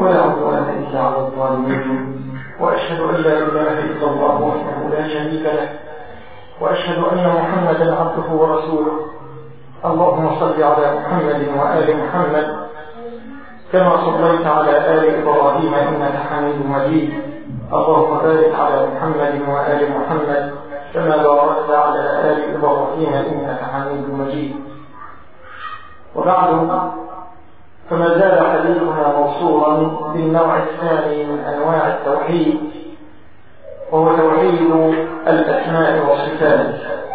ولا عدوان إلا على الظالمين وأشهد أن لا إله إلا الله وحده لا شريك له وأشهد أن محمدا عبده ورسوله اللهم صل على محمد وآل محمد كما صليت على آل إبراهيم إنك حميد مجيد اللهم بارك على محمد وآل محمد كما باركت على آل إبراهيم إنك حميد مجيد وبعد فما زال حديثنا موصولا بالنوع الثاني من أنواع التوحيد وهو توحيد الأسماء والصفات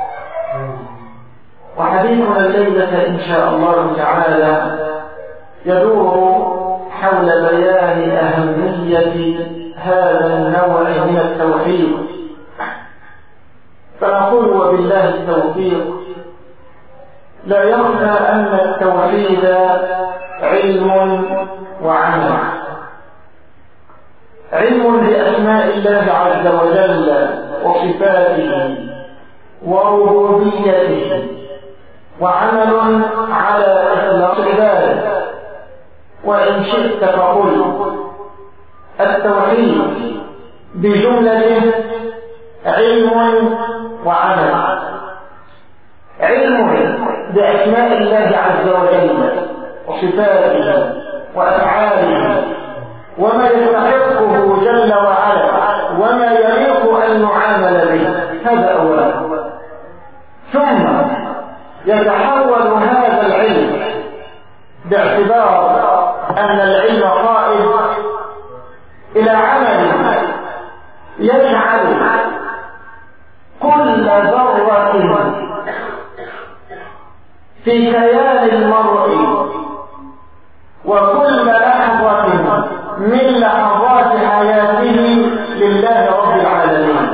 وحديثنا الليلة إن شاء الله تعالى يدور حول بيان أهمية هذا النوع من التوحيد فنقول وبالله التوفيق لا يخفى أن التوحيد علم وعمل علم بأسماء الله عز وجل وصفاته وربوبيته وعمل على إخلاص ذلك وإن شئت فقل التوحيد بجملته علم وعمل علم بأسماء الله عز وجل وصفاته وأفعاله وما يستحقه جل وعلا وما يليق أن نعامل به هذا أولا ثم يتحول هذا العلم باعتبار أن العلم قائد إلى عمل يجعل كل ذرة في كيان المرء وكل لحظة من لحظات حياته لله رب العالمين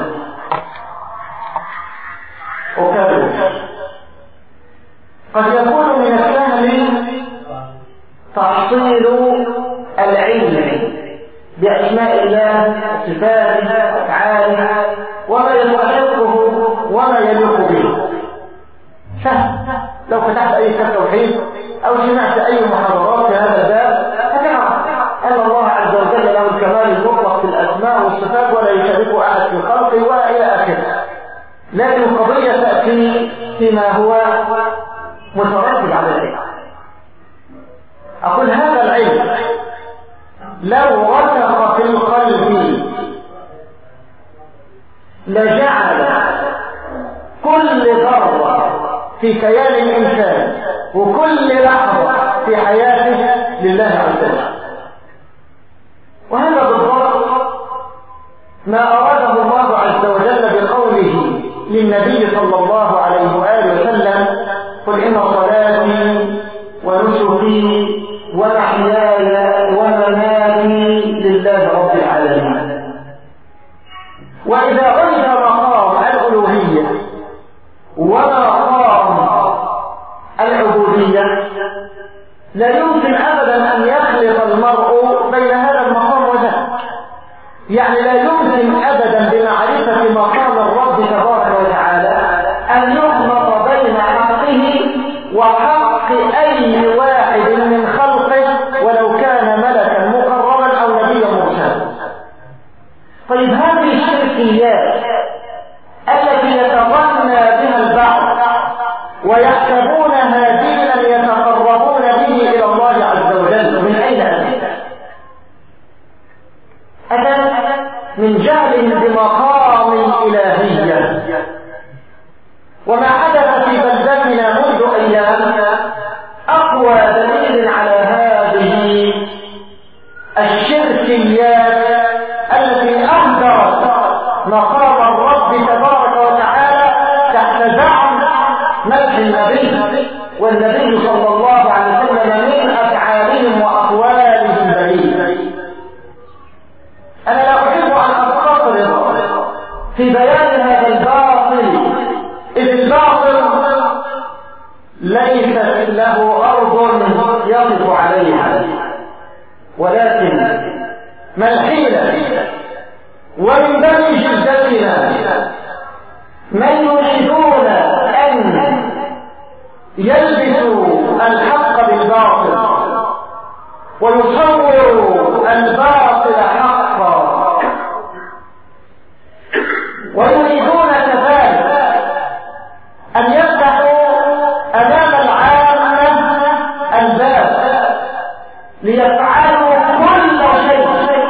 وكذلك قد يكون من السهل تحصيل العلم بأسماء الله وصفاته وأفعاله وما يستحقه وما يليق به سهل لو فتحت أي كتاب توحيد أو سمعت أي محاضرات في هذا الباب فتعرف أن الله عز وجل له الكمال المطلق في الأسماء والصفات ولا يشارك أحد في خلقه ولا إلى آخره لكن القضية تأتي فيما هو مترتب على ذلك أقول هذا العلم لو رسخ في القلب لجعل كل ذرة في كيان الإنسان وكل لحظة في حياته لله عز وجل وهذا بالضبط ما أراده الله عز وجل بقوله للنبي صلى الله عليه وآله وسلم قل إن صلاتي ونسكي ومحياي ومماتي لله رب العالمين وإذا عرف مقام الألوهية ومقام العبودية لا يمكن أبدا أن يخلط المرء بين هذا المقام وذاك يعني لا يمكن أبدا بمعرفة مقام الرب تبارك وتعالى أن يخلط بين حقه وحق أي واحد من خلقه ولو كان ملكا مقربا أو نبيا مرسلا طيب هذه الشركيات التي يتظنى بها البعض ويحسبونها دينا يتقربون به إلى الله عز وجل من أين أتت؟ أتت من جهلهم بمقام الإلهية وما حدث في بلدتنا منذ أيام أقوى دليل على هذه الشركيات التي أهدرت مقام الرب تبارك وتعالى تحت زعم مدح النبي والنبي صلى الله عليه وسلم من أفعالهم وأقوالهم بريء أنا لا أحب أن أستطرد في بيان هذا الباطل إذ الباطل ليست له أرض يقف عليها ولكن ما الحيلة ومن بني جلدتنا من يريدون أن يلبسوا الحق بالباطل ويصوروا يفعل كل شيء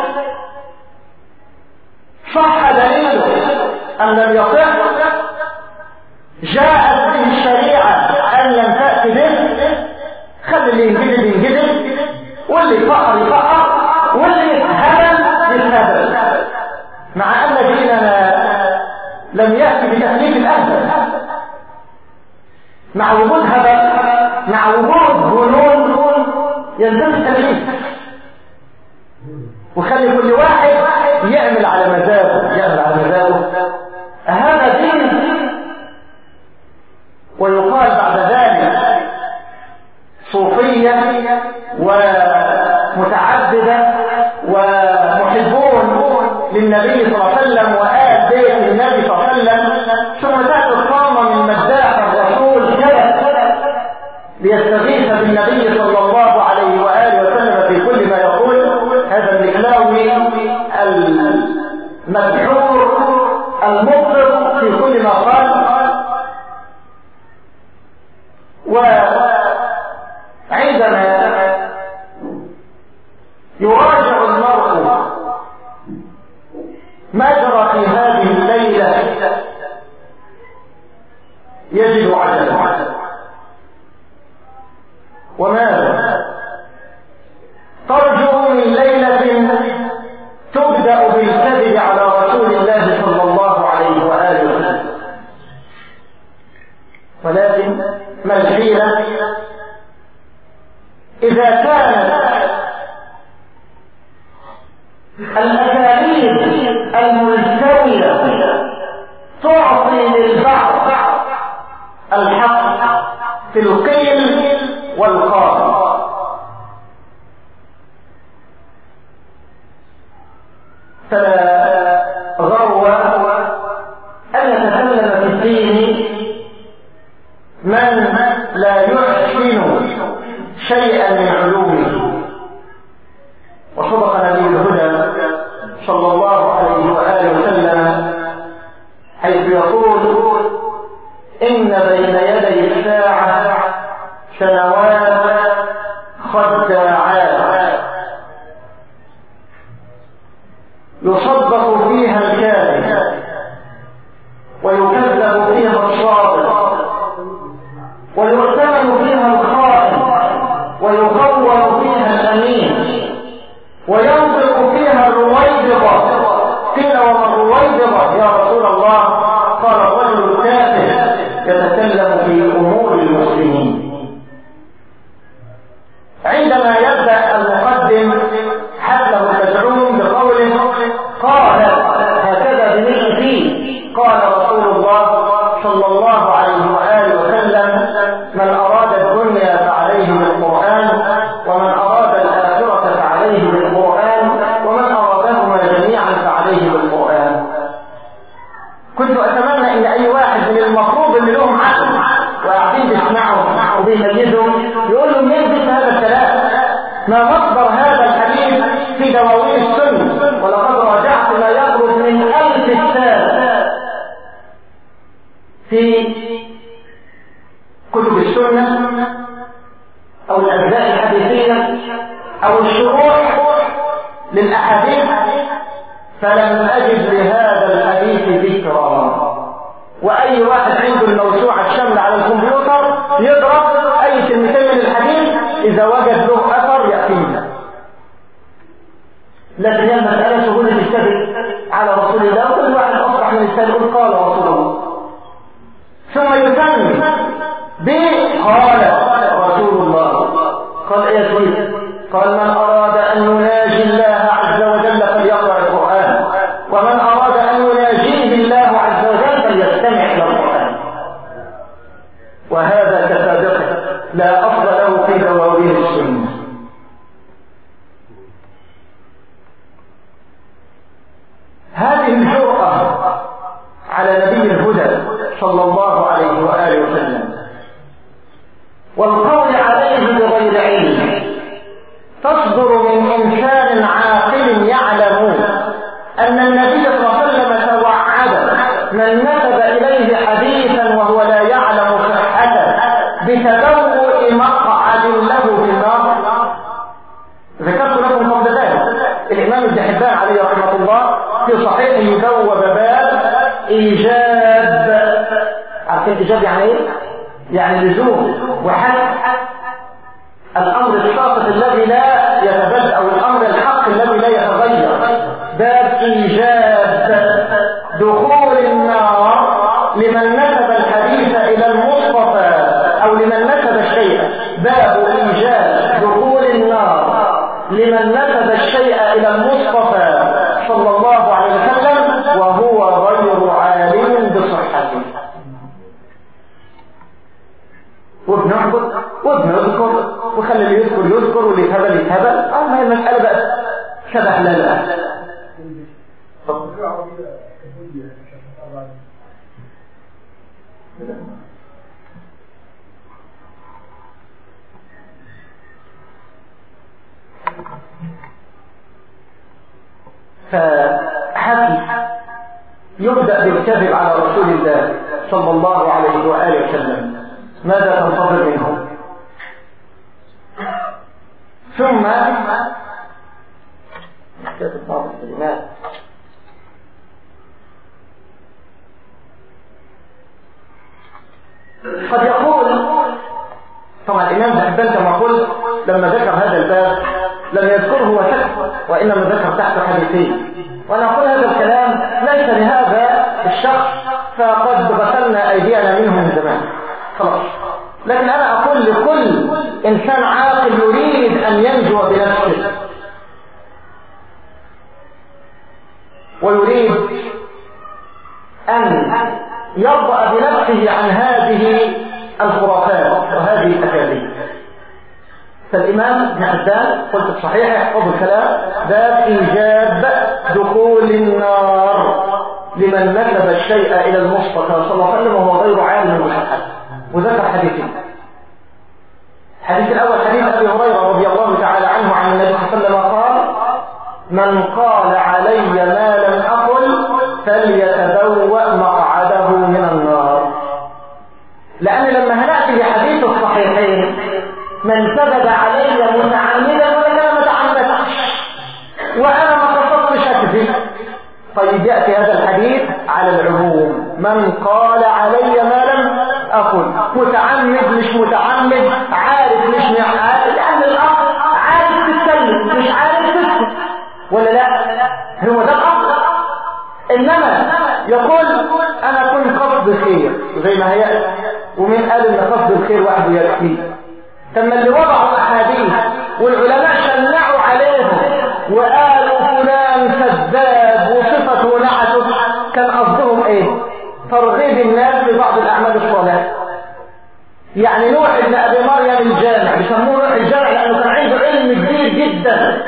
صح دليله أم لم يصح جاءت به الشريعة أن لم تأتي به خلي اللي ينجدد ينجدد واللي يفقر يفقر واللي يتهبل يتهبل مع أن ديننا لم يأتي بتكليف الأهل مع وجود هبل مع وجود جنون يلزم التكليف وخلي كل واحد يعمل على مزاجه يعمل على مزاجه هذا دين ويقال بعد ذلك صوفية ومتعبدة ومحبون للنبي صلى الله عليه وسلم وآل بيت النبي صلى الله عليه وسلم ثم تأتي الطامة من مداح الرسول كذا ليستغيث بالنبي صلى الله عليه وآله وسلم في كل ما يقول هذا المكلاوي المدحور المبطل في كل ما قال وعندما يراجع المرء ما جرى في هذه الليلة يجد عجبا وماذا ترجو من ليلة تبدأ بالكذب على رسول الله صلى الله عليه وآله وسلم ولكن ما الحيلة إذا كانت الأساليب الملتوية تعطي للبعض الحق في القيل والقال فلا غرو أن يتكلم في الدين من لا يحسن شيئا من علومه وصدق نبي الهدى صلى الله عليه وآله وسلم حيث يقول إن بين يدي الساعة سنوات خداعات يصدق فيها الكاذب ويكذب فيها الصادق ويؤتمن فيها الخائن ويغور فيها الأمين وينطق فيها الرويبضة قيل وما الرويبضة يا رسول الله قال الرجل التافه يتكلم في أمور المسلمين عندما يبدأ المقدم حفله المدعوم بقوله قال هكذا بنيجي فيه قال رسول الله صلى الله عليه وآله وسلم من أراد الدنيا فعليه بالقرآن ومن أراد الآخرة فعليه بالقرآن ومن أرادهما جميعا فعليه بالقرآن كنت أتمنى أن أي واحد من المفروض اللي لهم عقل وقاعدين بيسمعوا وبيميزوا يقول له منين جبت هذا الكلام؟ ما مصدر هذا الحديث في دواوين السنة ولقد راجعت ما يقرب من ألف كتاب في كتب السنة أو الأجزاء الحديثية أو الشروح للأحاديث فلم أجد لهذا الحديث ذكرا وأي واحد عنده الموسوعة الشاملة على الكمبيوتر يضرب أي كلمتين من الحديث إذا وجد له أثر يأتينا لكن هي المسألة سهولة الكذب على رسول الله وكل واحد أصبح من السنة يقول قال رسول الله ثم يسمي بقال رسول الله قال ايه سويت قال من أراد أن يناجي الله عز وجل فليقرأ القرآن ومن أراد أن يناجيه الله عز وجل فليستمع إلى القرآن وهذا كسابقه لا أصل له في دواوين السنة هذه الجرأة على نبي الهدى صلى الله عليه وآله وسلم والقول عليه بغير علم تصدر من إنسان عاقل يعلم أن النبي صلى الله عليه وسلم توعد من نسب إليه حديثا وهو لا يعلم صحته بتبوء مقعد له في النار ذكرت ذكرت لكم قبل ذلك الإمام ابن حبان عليه رحمة الله في صحيحه بوب باب إيجاب عارفين إيجاب يعني إيه؟ يعني لزوم وحد الأمر الشاطئ الذي لا يتبدأ أو الأمر الحق الذي لا يتغير باب إيجاب دخول النار لمن نسب الحديث إلى المصطفى أو لمن نسب الشيء باب إيجاب دخول النار لمن نسب الشيء إلى المصطفى صلى الله عليه وسلم وهو غير عالم بصحته وبنعبد وبنذكر وخلي اللي يذكر يذكر واللي يتهبل يتهبل اه ما هي المسألة بقى شبه لا لا فحكي يبدأ بالكذب على رسول الله صلى الله عليه وآله وسلم ماذا تنتظر منه ثم كتب بعض الكلمات قد يقول طبعا الإمام ذهبان كما قلت لما ذكر هذا الباب لم يذكره وسكت وإنما ذكر تحت حديثين وأنا أقول هذا الكلام ليس لهذا الشخص فقد غسلنا أيدينا منه من زمان خلاص لكن أنا أقول لكل إنسان عاقل يريد أن ينجو بنفسه ويريد أن يرضى بنفسه عن هذه الخرافات وهذه الأكاذيب فالإمام ابن حبان قلت صحيح احفظ الكلام باب إيجاب دخول النار لمن نسب الشيء إلى المصطفى صلى الله عليه وسلم وهو غير عالم بالحق وذكر حديثين الحديث الأول حديث أبي هريرة رضي الله تعالى عنه عن النبي صلى الله عليه وسلم قال من قال علي ما لم أقل فليتبوأ مقعده من النار لأن لما هنأتي بحديث الصحيحين من كذب علي متعمدا ولا متعمدا وأنا ما قصدتش أكذب طيب يأتي هذا الحديث على العموم من قال علي ما لم أقل متعمد مش متعمد عارف مش عارف لأن الأصل عارف تتكلم مش عارف تسكت ولا لا هو ده الأصل إنما يقول أنا كنت قصد خير زي ما هي ومن قال إن قصد الخير وحده يكفي ثم اللي وضعوا أحاديث والعلماء شنعوا عليهم وقالوا فلان كذاب وصفته نعته كان قصدهم ايه ترغيب الناس لبعض الأعمال الصالحة يعني نوح ابن أبي مريم الجامع بيسموه نوح الجامع لأنه كان عنده علم كبير جدا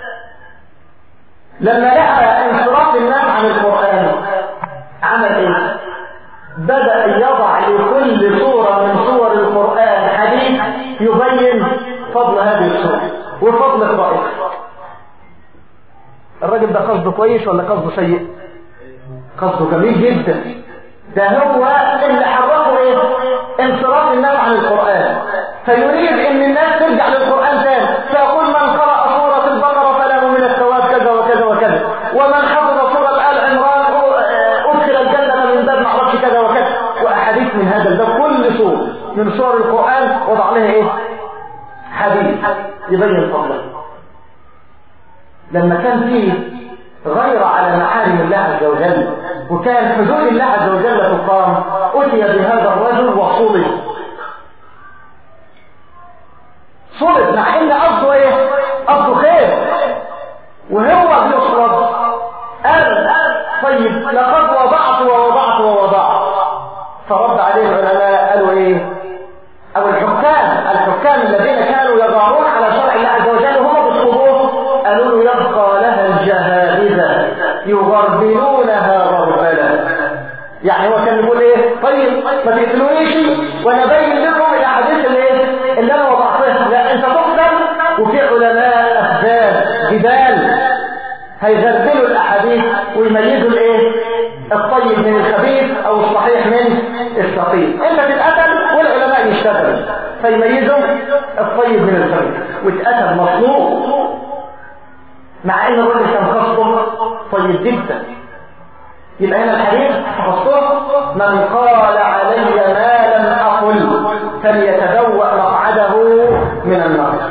لما لقى انصراف الناس عن القرآن عمل ايه بدأ يضع لكل صورة من صور القرآن حديث يبين فضل هذه الصورة وفضل الطائف الراجل ده قصده كويس ولا قصده سيء قصده جميل جدا ده هو اللي حركه ايه انصراف الناس عن القرآن فيريد ان الناس ترجع للقرآن تاني فيقول من قرأ سورة البقرة فله من الثواب كذا وكذا وكذا ومن حفظ سورة آل عمران أدخل الجنة من باب معرفش كذا وكذا وأحاديث من هذا الباب كل سورة من سور القرآن وضع لها ايه حديث يبين فضله لما كان فيه غير على محارم الله عز وجل وكان حدود الله عز وجل تقام أتي بهذا الرجل وصلب صلب مع ان قصده ايه قصده خير وهو بيصلب قال طيب لقد وضعت ووضعت ووضعت فرد عليه العلماء قالوا ايه او الحكام الحكام الذين كانوا يضعون على شرع الله عز وجل هم بيصلبوه قالوا له يبقى لها الجهابذة يغربلونها غربلة يعني هو كان يقول ايه طيب ما تقتلونيش وانا باين لكم الاحاديث اللي ايه اللي انا وضعتها لا انت تقتل وفي علماء اخبار جبال هيغربلوا الاحاديث ويميزوا الايه الطيب من الخبيث او الصحيح من السقيم انت تتقتل والعلماء يشتغلوا فيميزوا الطيب من الخبيث واتقتل مطلوب مع ان الراجل كان خصبه طيب جدا يبقى هنا الحديث حفظته من قال علي ما لم اقل فليتبوأ مقعده من النار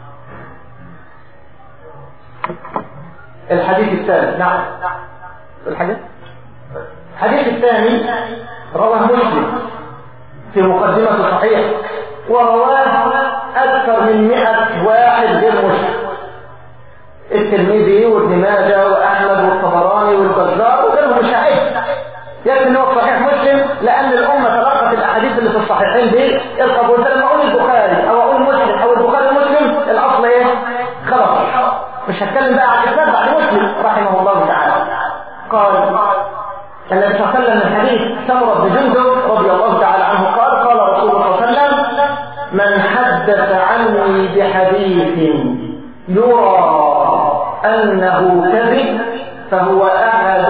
الحديث الثالث نعم الحديث الحديث الثاني رواه مسلم في مقدمة الصحيح ورواه أكثر من مئة واحد غير مسلم الترمذي وابن ماجه وأحمد والطبراني والبزار وغيرهم مشاهد يكفي ان هو صحيح مسلم لأن الأمة تلقت الأحاديث اللي في الصحيحين دي القبول فلما أقول البخاري أو أقول مسلم أو البخاري مسلم الأصل إيه؟ خلاص مش هتكلم بقى عن الإسناد بعد مسلم رحمه الله تعالى قال النبي صلى الله عليه وسلم من حديث سمرة بن جندب رضي الله تعالى عنه قال قال رسول الله صلى الله عليه وسلم من حدث عني بحديث يرى أنه كذب فهو أحد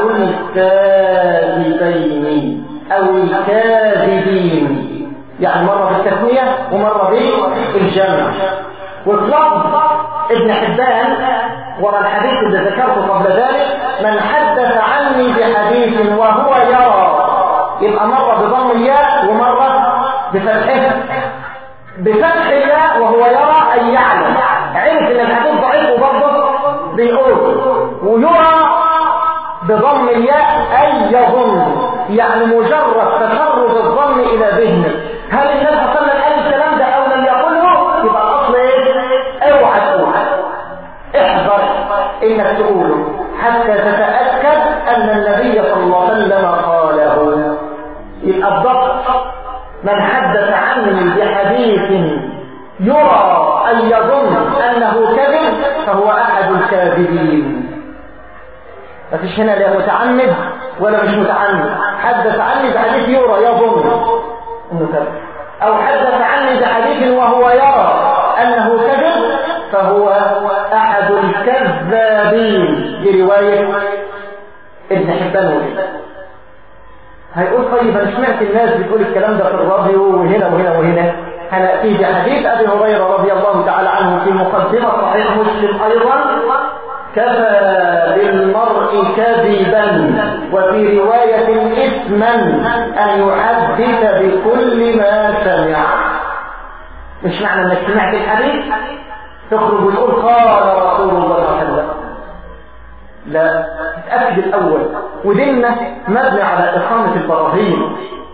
الكاذبين أو الكاذبين يعني مرة بالتثنية ومرة بالجمع واللفظ ابن حبان ورا الحديث اللي ذكرته قبل ذلك من حدث عني بحديث وهو يرى يبقى مرة بضم الياء ومرة بفتحها بفتح الياء وهو يرى أن يعلم عرف ان الحديث ضعيف وبرضه بيقول ويرى بضم الياء أي يظن يعني مجرد تفرد الظن إلى ذهنه هل النبي صلى الله عليه وسلم قال الكلام ده أو لم يقله يبقى الأصل إيه؟ اوعى تقول احذر إنك تقوله حتى تتأكد أن النبي صلى الله عليه وسلم قاله يبقى الضبط من حدث عني بحديث يرى أن يظن أنه كذب فهو أحد الكاذبين مفيش هنا لا متعمد ولا مش متعمد حدث عني بحديث يرى يظن انه كذب او حدث عني بحديث وهو يرى انه كذب فهو احد الكذابين بروايه ابن حبان وغيره هيقول طيب انا سمعت الناس بتقول الكلام ده في الراديو وهنا وهنا وهنا هنأتي بحديث أبي هريرة رضي الله تعالى عنه في مقدمة صحيح مسلم أيضا كفى بالمرء كذبا وفي رواية إثما أن يحدث بكل ما سمع مش معنى أنك سمعت الحديث تخرج وتقول قال رسول الله صلى الله عليه وسلم لا تأكد الأول وديننا مبني على إقامة البراهين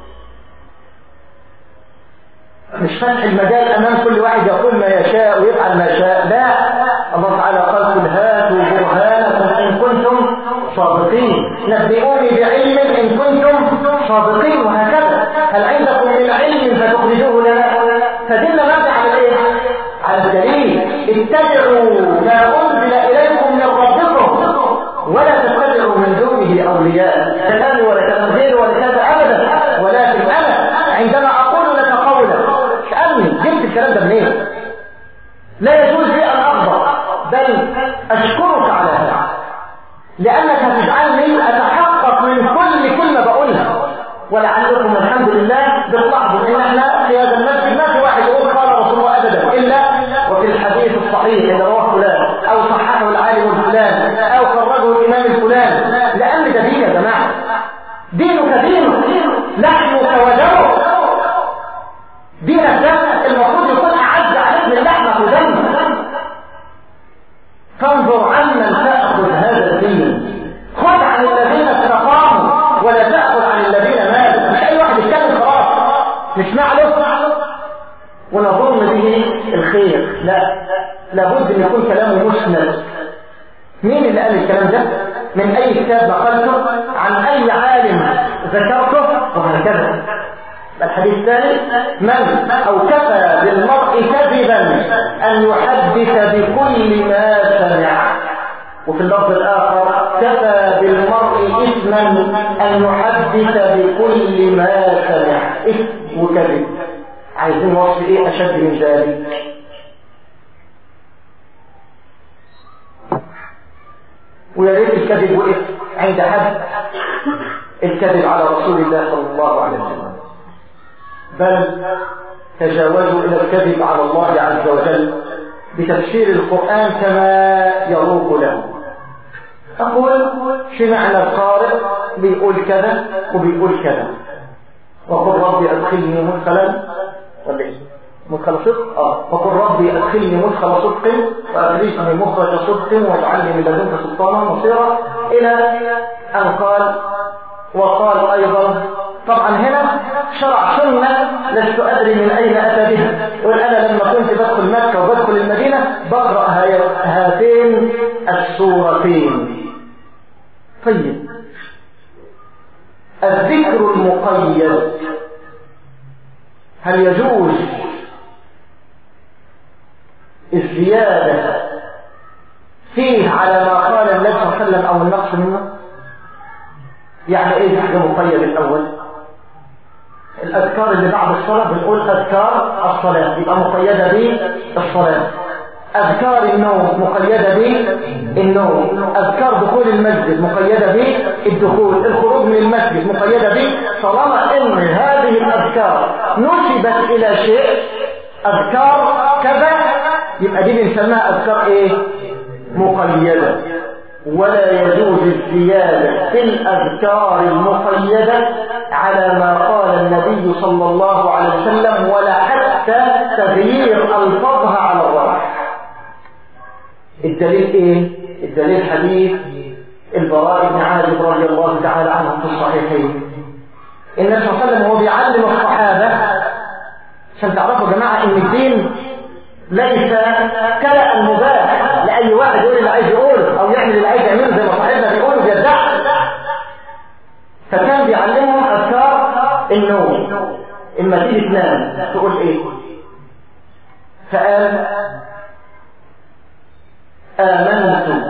مش فتح المجال امام كل واحد يقول ما يشاء ويفعل ما شاء لا الله تعالى قال قل هاتوا برهانكم ان كنتم صادقين نبئوني بعلم ان كنتم صادقين وهكذا هل عندكم من علم فتخرجوه لنا فدلنا مبني على ايه على الدليل اتبعوا ما انزل اليكم من ربكم ولا تتبعوا من دونه اولياء كلامي ولا كلام غيري ولا كذا ابدا ولكن انا عندما اقول لك قولا اسألني جبت الكلام ده منين لا يجوز لي أن أغضب بل أشكرك على هذا لأنك هتجعلني أتحقق من كل كلمة بقولها ولعلكم الحمد لله بتلاحظوا إن احنا في هذا المسجد ما في واحد يقول قال رسول الله أبدا إلا وفي الحديث الصحيح إذا رواه فلان أو صححه العالم الفلان أو خرجه الإمام الفلان لأن ده دين يا جماعة دينك دينك لحمك ودمك دينك ده المفروض يكون أعز عليك من لحمك ودمك فانظر عمن تأخذ هذا الدين خذ عن الذين استقاموا ولا تأخذ عن الذين ماتوا مش أي واحد يتكلم خلاص نسمع له ونظن به الخير لا لابد ان يكون كلامه مسند مين اللي قال الكلام ده من اي كتاب نقلته عن اي عالم ذكرته وهكذا الحديث الثاني من او كفى بالمرء كذبا ان يحدث بكل ما سمع وفي اللفظ الاخر كفى بالمرء اثما ان يحدث بكل ما سمع اثم وكذب عايزين وصف ايه اشد من ذلك ويا ريت الكذب وقف عند حد الكذب على رسول الله صلى الله عليه وسلم بل تجاوزوا إلى الكذب على الله عز وجل بتفسير القرآن كما يروق له أقول سمعنا القارئ بيقول كذا وبيقول كذا وقل ربي أدخلني مدخلا ولا إيه؟ مدخل صدق اه فقل ربي أدخلني مدخل صدق وأخرجني مخرج صدق واجعلني من لدنك سلطانا نصيرا إلى أن قال وقال أيضا طبعا هنا شرع سنة لست أدري من أين أتى بها يقول أنا لما كنت بدخل مكة وبدخل المدينة بقرأ هاتين السورتين طيب الذكر المقيد هل يجوز الزيادة فيه على ما قال النبي صلى الله عليه وسلم أو النقص منه يعني ايه ذكر مقيد الأول الأذكار اللي بعد الصلاة بنقول أذكار الصلاة يبقى مقيدة بالصلاة أذكار النوم مقيدة بالنوم أذكار دخول المسجد مقيدة بالدخول الخروج من المسجد مقيدة به طالما إن هذه الأذكار نسبت إلى شيء أذكار كذا يبقى دي بنسميها أذكار إيه مقيدة ولا يجوز الزيادة في الأذكار المقيدة على ما قال النبي صلى الله عليه وسلم ولا حتى تغيير ألفاظها على الرأي الدليل ايه الدليل حديث البراء بن عازب رضي الله تعالى عنه في الصحيحين النبي صلى الله عليه وسلم هو بيعلم الصحابة عشان تعرفوا يا جماعة ان الدين ليس كلا مباح لأي واحد يقول اللي عايز يقوله أو يعمل اللي عايز يعمله زي ما صاحبنا بيقولوا بيدعي فكان بيعلمهم أذكار النوم إما تيجي تنام تقول إيه فقال آمنت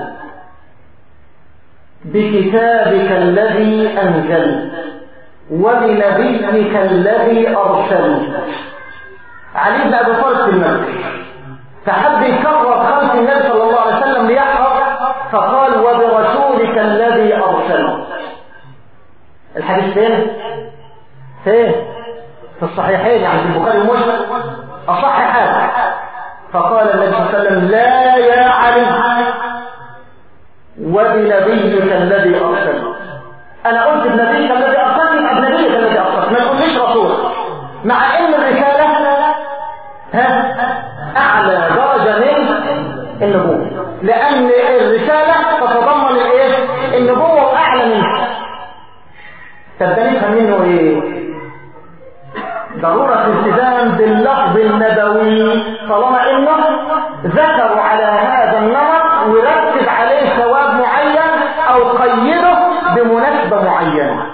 بكتابك الذي أنزلت وبنبيك الذي أرسلت علي بن أبي طالب في المسجد فحب يكرر خلف النبي صلى الله عليه وسلم ليحفظ فقال وبرسولك الذي أرسلت الحديث فين؟ فين؟ في الصحيحين يعني في البخاري ومسلم أصح حاجة فقال النبي صلى الله عليه وسلم لا يا علي وبنبيك الذي أرسلت أنا قلت بنبيك الذي أرسلت يبقى بنبيك الذي أرسلت ما تقوليش رسول مع إن الرسالة ها أعلى درجة من النبوة لأن الرسالة تتضمن الإيه؟ النبوة وأعلى منها طب ده نفهم منه إيه؟ ضرورة الالتزام باللفظ النبوي طالما انه ذكروا على هذا النمط وركز عليه ثواب معين او قيده بمناسبة معينة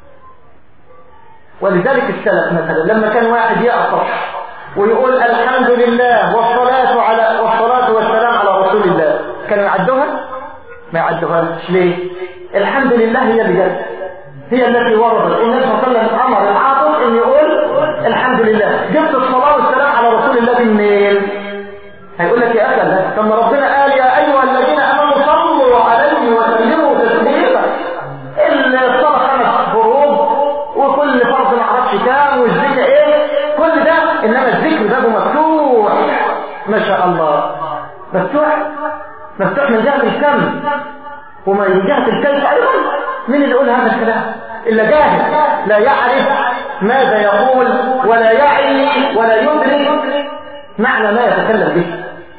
ولذلك السلف مثلا لما كان واحد يعطش ويقول الحمد لله والصلاة على والصلاة والسلام على رسول الله كانوا يعدوها؟ ما يعدوهاش ليه؟ الحمد لله هي اللي جت هي التي وردت النبي صلى الله عليه وسلم امر العاطف ان يقول الحمد لله جبت الصلاة والسلام على رسول الله منين هيقول لك يا أخي ثم ربنا قال يا أيها الذين أمنوا صلوا عليه وسلموا تسليما الصلاة خمس فروض وكل فرض ما اعرفش كام والذكر ايه كل ده انما الذكر ده مفتوح ما شاء الله مفتوح مفتوح من جهة الكم ومن جهة الكيف أيضا مين اللي يقول هذا الكلام إلا جاهل لا يعرف ماذا يقول ولا يعي ولا يدرك معنى ما يتكلم به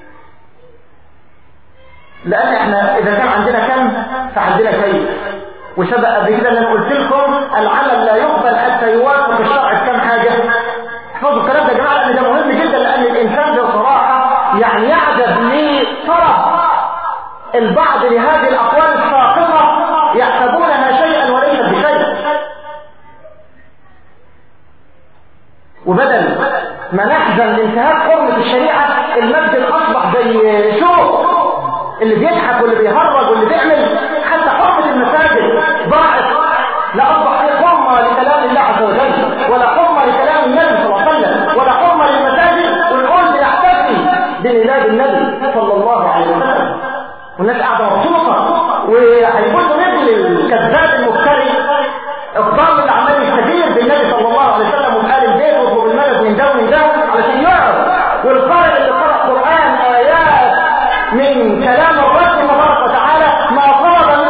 لأن احنا إذا كان عندنا كم فعندنا كيف وسبق قبل كده اللي انا قلت لكم العمل لا يقبل حتى يوافق الشرع في كم حاجة احفظوا الكلام ده يا جماعة لأن ده مهم جدا لأن الإنسان ده صراحة يعني يعجب لطرف البعض لهذه الأقوال الساقطة يحسبونها شيئا وليست بشيء وبدل ما نحزن لانتهاك حرمة الشريعة المسجد أصبح زي شو اللي بيضحك واللي بيهرج واللي بيعمل حتى حرمة المساجد ضاعت لا أصبح في حرمة لكلام الله عز وجل ولا حرمة لكلام النبي صلى الله عليه وسلم ولا حرمة للمساجد ونقول بنحتفي بميلاد النبي صلى الله عليه وسلم والناس قاعدة مبسوطة وهيبصوا مثل الكذاب المفتري الضال اللي عمال يستجير بالنبي صلى الله عليه وسلم وبآل البيت ويطلب المدد من ده ومن ده علشان يعرف والقارئ اللي قرأ قرآن آيات من كلام الرب تبارك وتعالى ما طلب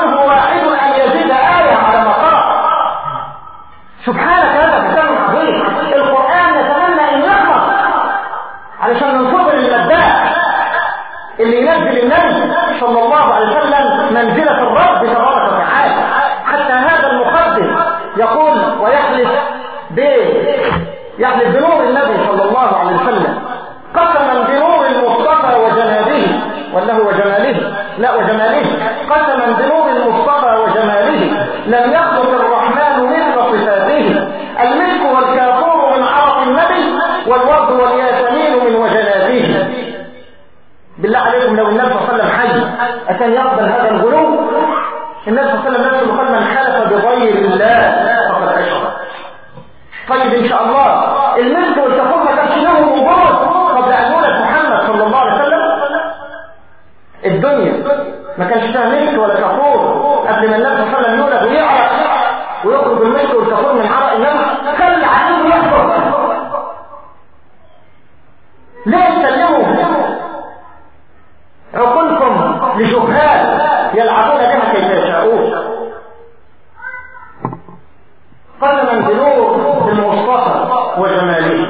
منزلة الرب تبارك وتعالى حتى هذا المقدم يقول ويحلف ب يحلف بنور النبي صلى الله عليه وسلم قسما بنور المصطفى وجنابه وله وجماله لا وجماله قسما بنور المصطفى وجماله لم يخلق الرحمن مثل صفاته الملك والكافور من عرق النبي والورد والياسمين من وجناته بالله عليكم لو النبي صلى الله عليه وسلم حي أكان يقبل هذا الغلو النبي صلى الله عليه وسلم نفسه قال من حلف بغير الله فقد أشرك طيب إن شاء الله الملك والكافور ما كانش له وجود قبل أن يولد محمد صلى الله عليه وسلم الدنيا ما كانش فيها ملك ولا كافور قبل ما النبي صلى الله عليه وسلم يولد ويعرق ويخرج الملك والكافور من عرق النبي خلي عليه يحفظ ليه سلموا عقولكم لجهال يلعبون بها كيف يشاءون قسما بنور المصطفى وجماله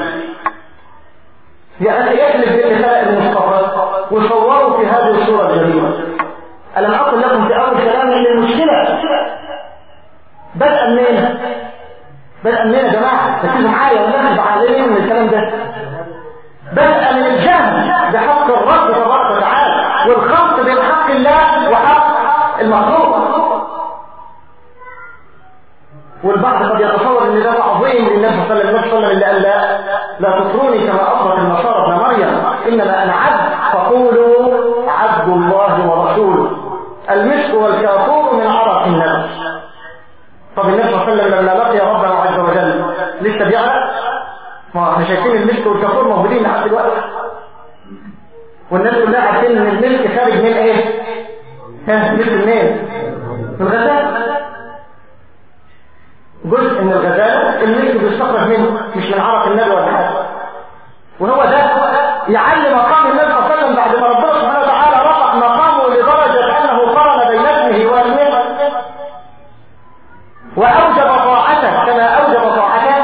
يعني يحلف بالنساء المصطفى وصوروا في هذه الصورة الجميلة ألم أقل لكم في أول كلامي إن المشكلة بدأ منين؟ بدأ منين يا جماعة؟ ركزوا معايا والناس بعالمين من الكلام ده بدأ من الجهل بحق الرب تبارك وتعالى والخلط بين حق الله وحق المخلوق والبعض قد يتصور ان ده عظيم للنبي صلى الله عليه وسلم اللي قال لا لا تطروني كما اطرت النصارى ابن مريم انما انا عبد فقولوا عبد الله ورسوله المسك والكافور من عرق النفس طب النبي صلى الله عليه وسلم لما لقي ربنا عز وجل لسه بيعرف ما احنا شايفين الملك والكافور موجودين لحد دلوقتي والناس كلها عارفين ان الملك خارج من ايه؟ ها ملك منين؟ من الغزال جزء من الغزال الملك بيستخرج منه مش من عرق النبي ولا حاجه وهو ده يعلم مقام النبي صلى الله عليه وسلم بعد ما ربنا سبحانه وتعالى رفع مقامه لدرجه انه قارن بين اسمه واسمه واوجب طاعته كما اوجب طاعته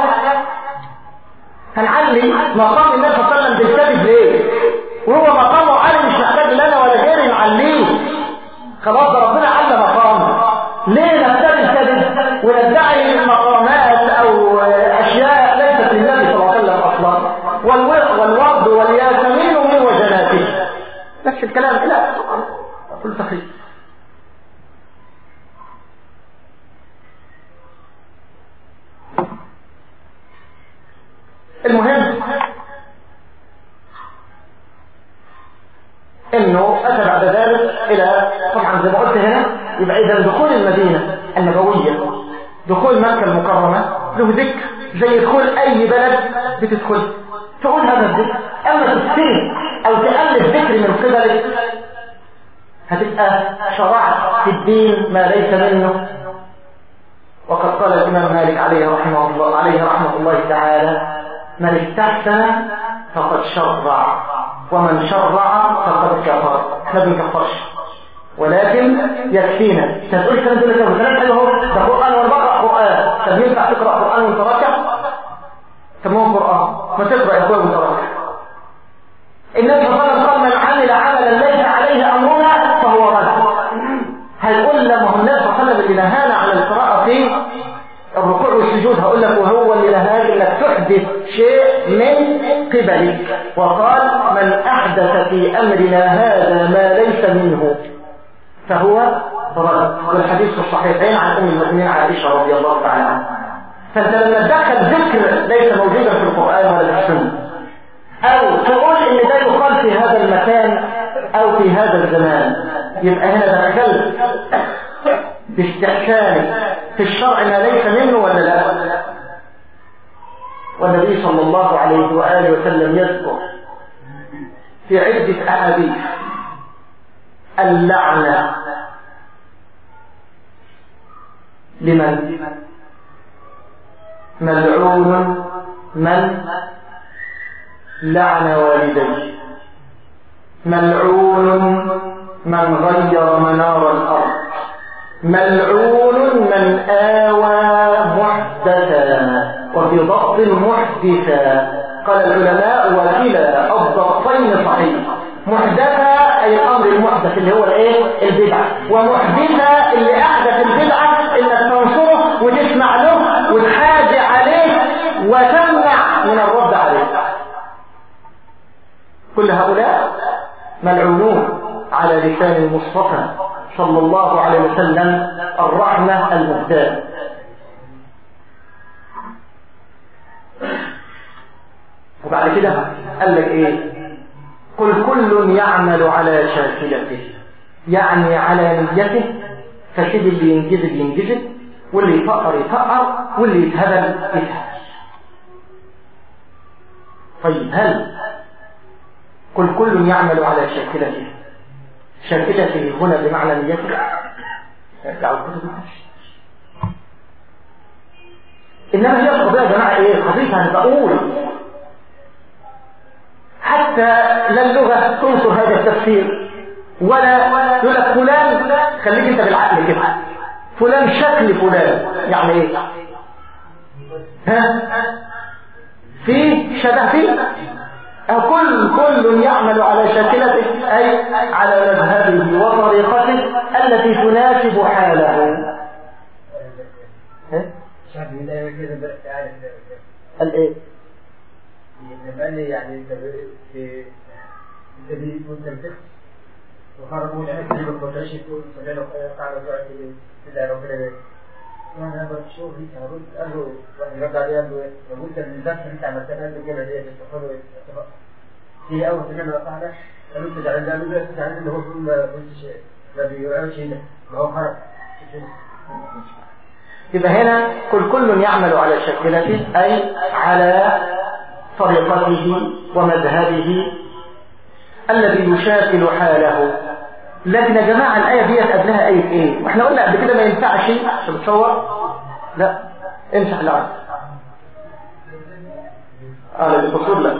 هنعلي مقام النبي صلى الله عليه وسلم بالكذب ليه وهو مقامه عالي مش محتاج لنا ولا غيري نعليه خلاص ده ربنا علم مقامه ليه نبتدي الكذب وندعي مقامات او اشياء ليست للنبي صلى الله عليه وسلم اصلا والورد والياسمين من وجناته نفس الكلام لا كل صحيح المهم انه اتى بعد ذلك الى طبعا زي ما قلت هنا يبقى اذا دخول المدينه النبويه دخول مكه المكرمه له ذكر زي دخول اي بلد بتدخل تقول هذا الذكر اما تستلم او تالف ذكر من قبلك هتبقى شرعت في الدين ما ليس منه وقد قال الامام مالك عليه رحمه الله عليه رحمه الله تعالى من استحسن فقد شرع ومن شرع فقد كفر احنا بنكفرش ولكن يكفينا تقول الكلام ده كده كلام حلو اهو ده قران وانا بقرا قران طب ينفع تقرا قران وانت راكع طب ما هو قران ما تقرا يا اخويا وانت راكع النبي صلى الله عليه وسلم قال من عمل عملا ليس عليه امرنا فهو رد هيقول لما هو النبي صلى الله عليه وسلم اللي نهانا عن القراءه في الركوع والسجود هقول لك وهو اللي نهاك انك تحدث شيء من قبلك وقال من احدث في امرنا هذا ما ليس منه فهو رد والحديث في الصحيحين عن ام المؤمنين عائشه رضي الله تعالى عنها فانت لما تدخل ذكر ليس موجودا في القران ولا في السنه او تقول ان ده يقال في هذا المكان او في هذا الزمان يبقى هنا دخلت باستحسان في الشرع ما ليس منه ولا لا والنبي صلى الله عليه وآله وسلم يذكر في عدة أحاديث اللعنة لمن ملعون من لعن والديه ملعون من غير منار الأرض ملعون من آوى محدثا وفي ضبط محدثا قال العلماء وكلا الضبطين صحيح محدثا أي الأمر المحدث اللي هو الإيه البدعة ومحدثة اللي أحدث البدعة إنك تنصره وتسمع له وتحاجع عليه وتمنع من الرد عليه كل هؤلاء ملعونون على لسان المصطفى صلى الله عليه وسلم الرحمة المهداة وبعد كده قال لك ايه قل كل يعمل على شاكلته يعني على نيته فسيب اللي ينجذب ينجذب واللي يفقر يفقر واللي يتهبل يتهبل طيب هل قل كل يعمل على شاكلته شاكلته هنا بمعنى نيته ارجعوا الكتب انما هي القضيه يا جماعه ايه قضيه انا بقول حتى لا اللغه تنصر هذا التفسير ولا يقول لك فلان خليك انت بالعقل كده فلان شكل فلان يعني ايه ها في شبه فيه أو كل كل يعمل على شاكلته أي على مذهبه وطريقته التي تناسب حاله الايه يعني انت في انت وانت وخرجوا العيال اللي ما كنتش تقول سمعنا قاعدة دلوقتي تدعي ربنا بيه وانا هذا شوف انت هقول قال له واحد رد عليه قال له ايه؟ لو قلت من الناس اللي انت عملتها قال له الجنة دي تستقر هي اول سمعنا قاعدة قالوا انت زعلان قالوا له انت زعلان ان هو بيقول ما قلتش ما بيقولش هنا ما هو خرج يبقى هنا كل كل يعمل على شكلته أي على طريقته ومذهبه الذي يشاكل حاله لكن يا جماعة الآية دي قبلها آية إيه واحنا قلنا قبل كده ما ينفعش عشان تصور لا امسح العرض اه الفصول لا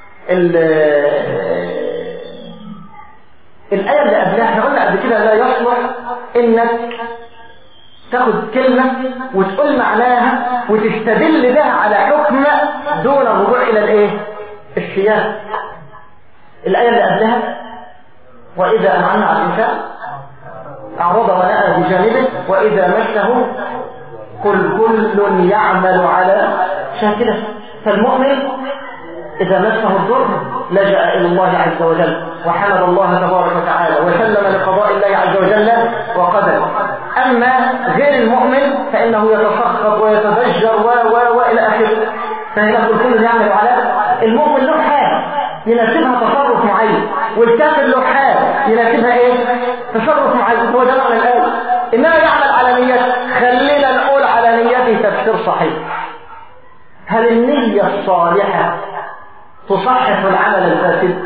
الآية اللي قبلها احنا قلنا قبل كده لا يصلح انك تاخد كلمة وتقول معناها وتستدل بها على حكم دون الرجوع الى الايه السياق الآية اللي قبلها وإذا أنعمنا على الإنسان أعرض ونأى بجانبه وإذا مسه قل كل يعمل على شاكلة فالمؤمن إذا مسه الضر لجأ إلى الله عز وجل وحمد الله تبارك وتعالى وسلم لقضاء الله عز وجل وقدر أما غير المؤمن فإنه يتسخط ويتضجر و و وإلى آخره فهنا كل كل يعمل على المؤمن له حال يناسبها تصرف معين والكافر له حال يناسبها ايه تصرف معين هو ده معنى الآية إنما يعمل على نيته خلينا نقول على نيته تفسير صحيح هل النية الصالحة تصحح العمل الفاسد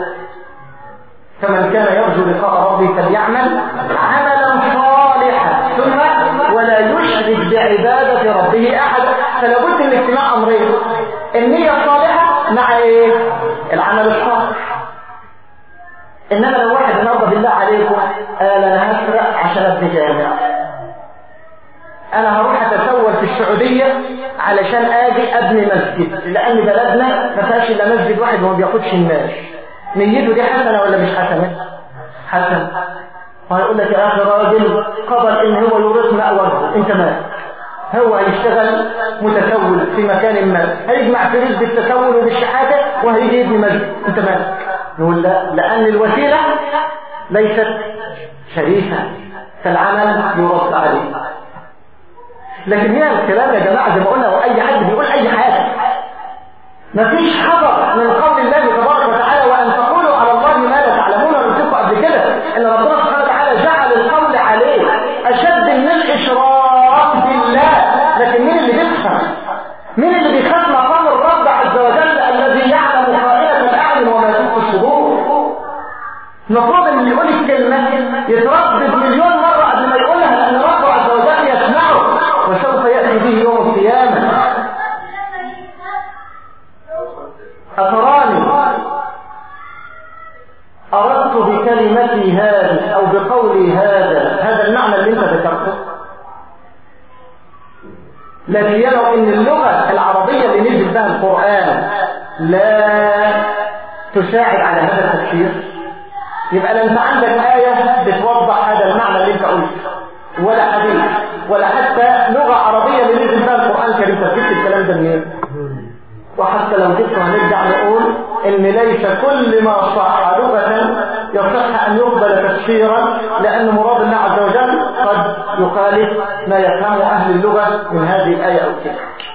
فمن كان يرجو لقاء ربه فليعمل عملا صالحا ثم ولا يشرك بعبادة ربه أحد فلا بد من اجتماع أمرين النية الصالحة مع ايه العمل الصالح انما لو واحد النهارده بالله عليكم قال انا هسرق عشان ابني جامع انا هروح اتسول في السعودية علشان اجي ابني مسجد لان بلدنا ما فيهاش الا مسجد واحد وما بياخدش الناس نيته دي حسنة ولا مش حسنة حسنة وهيقول لك يا اخي راجل قبل ان هو يورث مأواه انت مالك هو هيشتغل متسول في مكان ما هيجمع فلوس بالتسول وبالشحاتة وهيجي يبني مسجد انت مالك نقول لا لأن الوسيلة ليست شريفة فالعمل يرد عليه لكن هي الكلام يا جماعة زي ما قلنا وأي حد بيقول أي حاجة مفيش حذر من قول الله تبارك وتعالى وأن تقولوا على الله ما لا تعلمون ونشوفوا قبل كده إن ربنا سبحانه وتعالى جعل القول عليه أشد من الإشراك بالله لكن مين اللي بيفهم مين اللي بيخاف مقام الرب عز وجل الذي يعلم خائنة الأعين وما تخفي الصدور المفروض ان اللي يقول الكلمة يتردد مليون مرة قبل ما يقولها لأن ربه عز وجل يسمعه وسوف يأتي به يوم القيامة أتراني أردت بكلمتي هذه أو بقولي هذا هذا المعنى اللي انت ذكرته لكن يروا ان اللغة العربية اللي نزل بها القرآن لا تساعد على هذا التفسير يبقى لا انت عندك آية بتوضح هذا المعنى اللي انت قلته ولا حديث ولا حتى لغة عربية اللي نزل بها القرآن الكريم تثبت الكلام ده منين وحتى لو جبت هنرجع نقول ان ليس كل ما صح لغة يصح ان يقبل تفسيرا لان مراد الله عز وجل قد يخالف ما يفهم اهل اللغة من هذه الآية او كده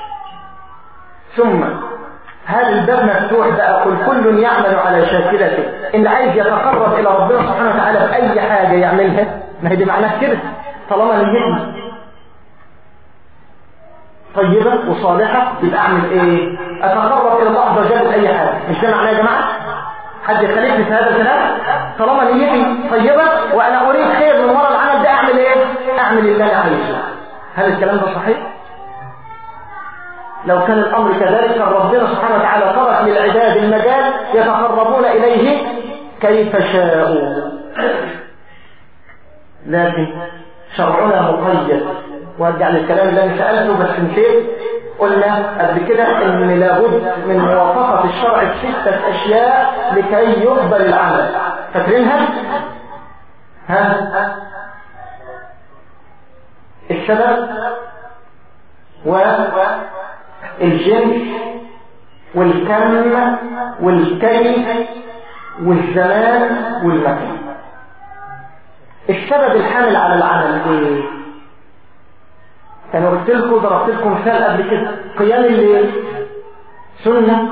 ثم هل الباب مفتوح بقى قل كل يعمل على شاكلته اللي عايز يتقرب الى ربنا سبحانه وتعالى باي حاجة يعملها ما هي دي معناها كده طالما نيتي طيبة وصالحة يبقى اعمل ايه اتقرب الى الله عز وجل باي حاجة مش ده معناه يا جماعة حد يخالفني في هذا الكلام طالما نيتي طيبة وانا اريد خير من وراء العمل ده اعمل ايه اعمل اللي انا عايزه هل الكلام ده صحيح لو كان الامر كذلك كان ربنا سبحانه وتعالى ترك للعباد المجال يتقربون اليه كيف شاءوا لكن شرعنا مقيد وارجع للكلام اللي انا سالته بس نسيت قلنا قبل كده ان لابد من موافقه الشرع بسته اشياء لكي يقبل العمل فاكرينها ها السبب والجنس والكم والكيف والزمان والمكان السبب الحامل على العمل ايه انا قلت لكم ضربت لكم مثال قبل كده قيام الليل سنه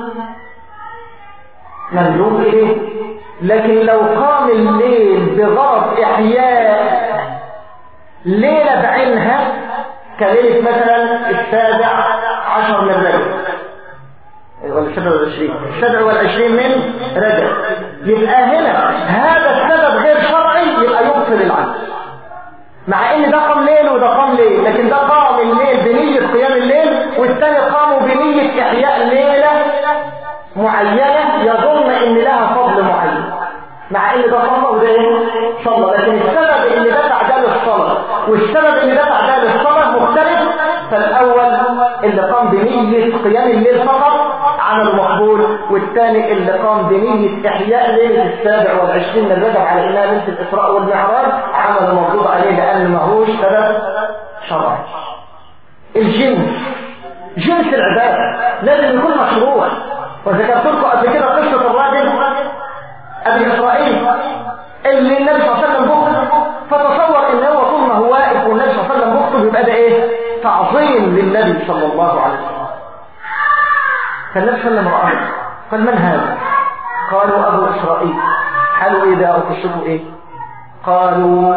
مندوب اليه لكن لو قام الليل بغرض احياء ليله بعينها كليله مثلا السابع عشر من رجب ولا السبع والعشرين السبع والعشرين من رجب يبقى هنا هذا السبب غير شرعي يبقى يبطل العمل مع ان ده قام ليل وده قام ليل لكن ده قام الليل بنية قيام الليل والثاني قاموا بنية احياء ليلة معينة يظن ان لها فضل معين مع ان ده صلى وده ايه صلى لكن السبب اللي دفع ده للصلاة والسبب اللي دفع ده للصلاة مختلف فالاول اللي قام بنية قيام الليل فقط عمل مقبول والثاني اللي قام بنية احياء ليلة السابع والعشرين من رجب على انها ليلة الاسراء والمعراج عمل مردود عليه لان ماهوش سبب شرعي الجنس جنس العبادة لازم يكون مشروع وذكرت لكم قبل كده قصة الراجل ابي اسرائيل اللي النبي صلى الله عليه وسلم بخطب فتصور ان هو طول ما هو واقف والنبي صلى الله عليه وسلم بخطب يبقى ده ايه تعظيم للنبي صلى الله عليه وسلم فالنبي صلى الله عليه وسلم قال من هذا قالوا ابو اسرائيل قالوا ايه ده قصته ايه قالوا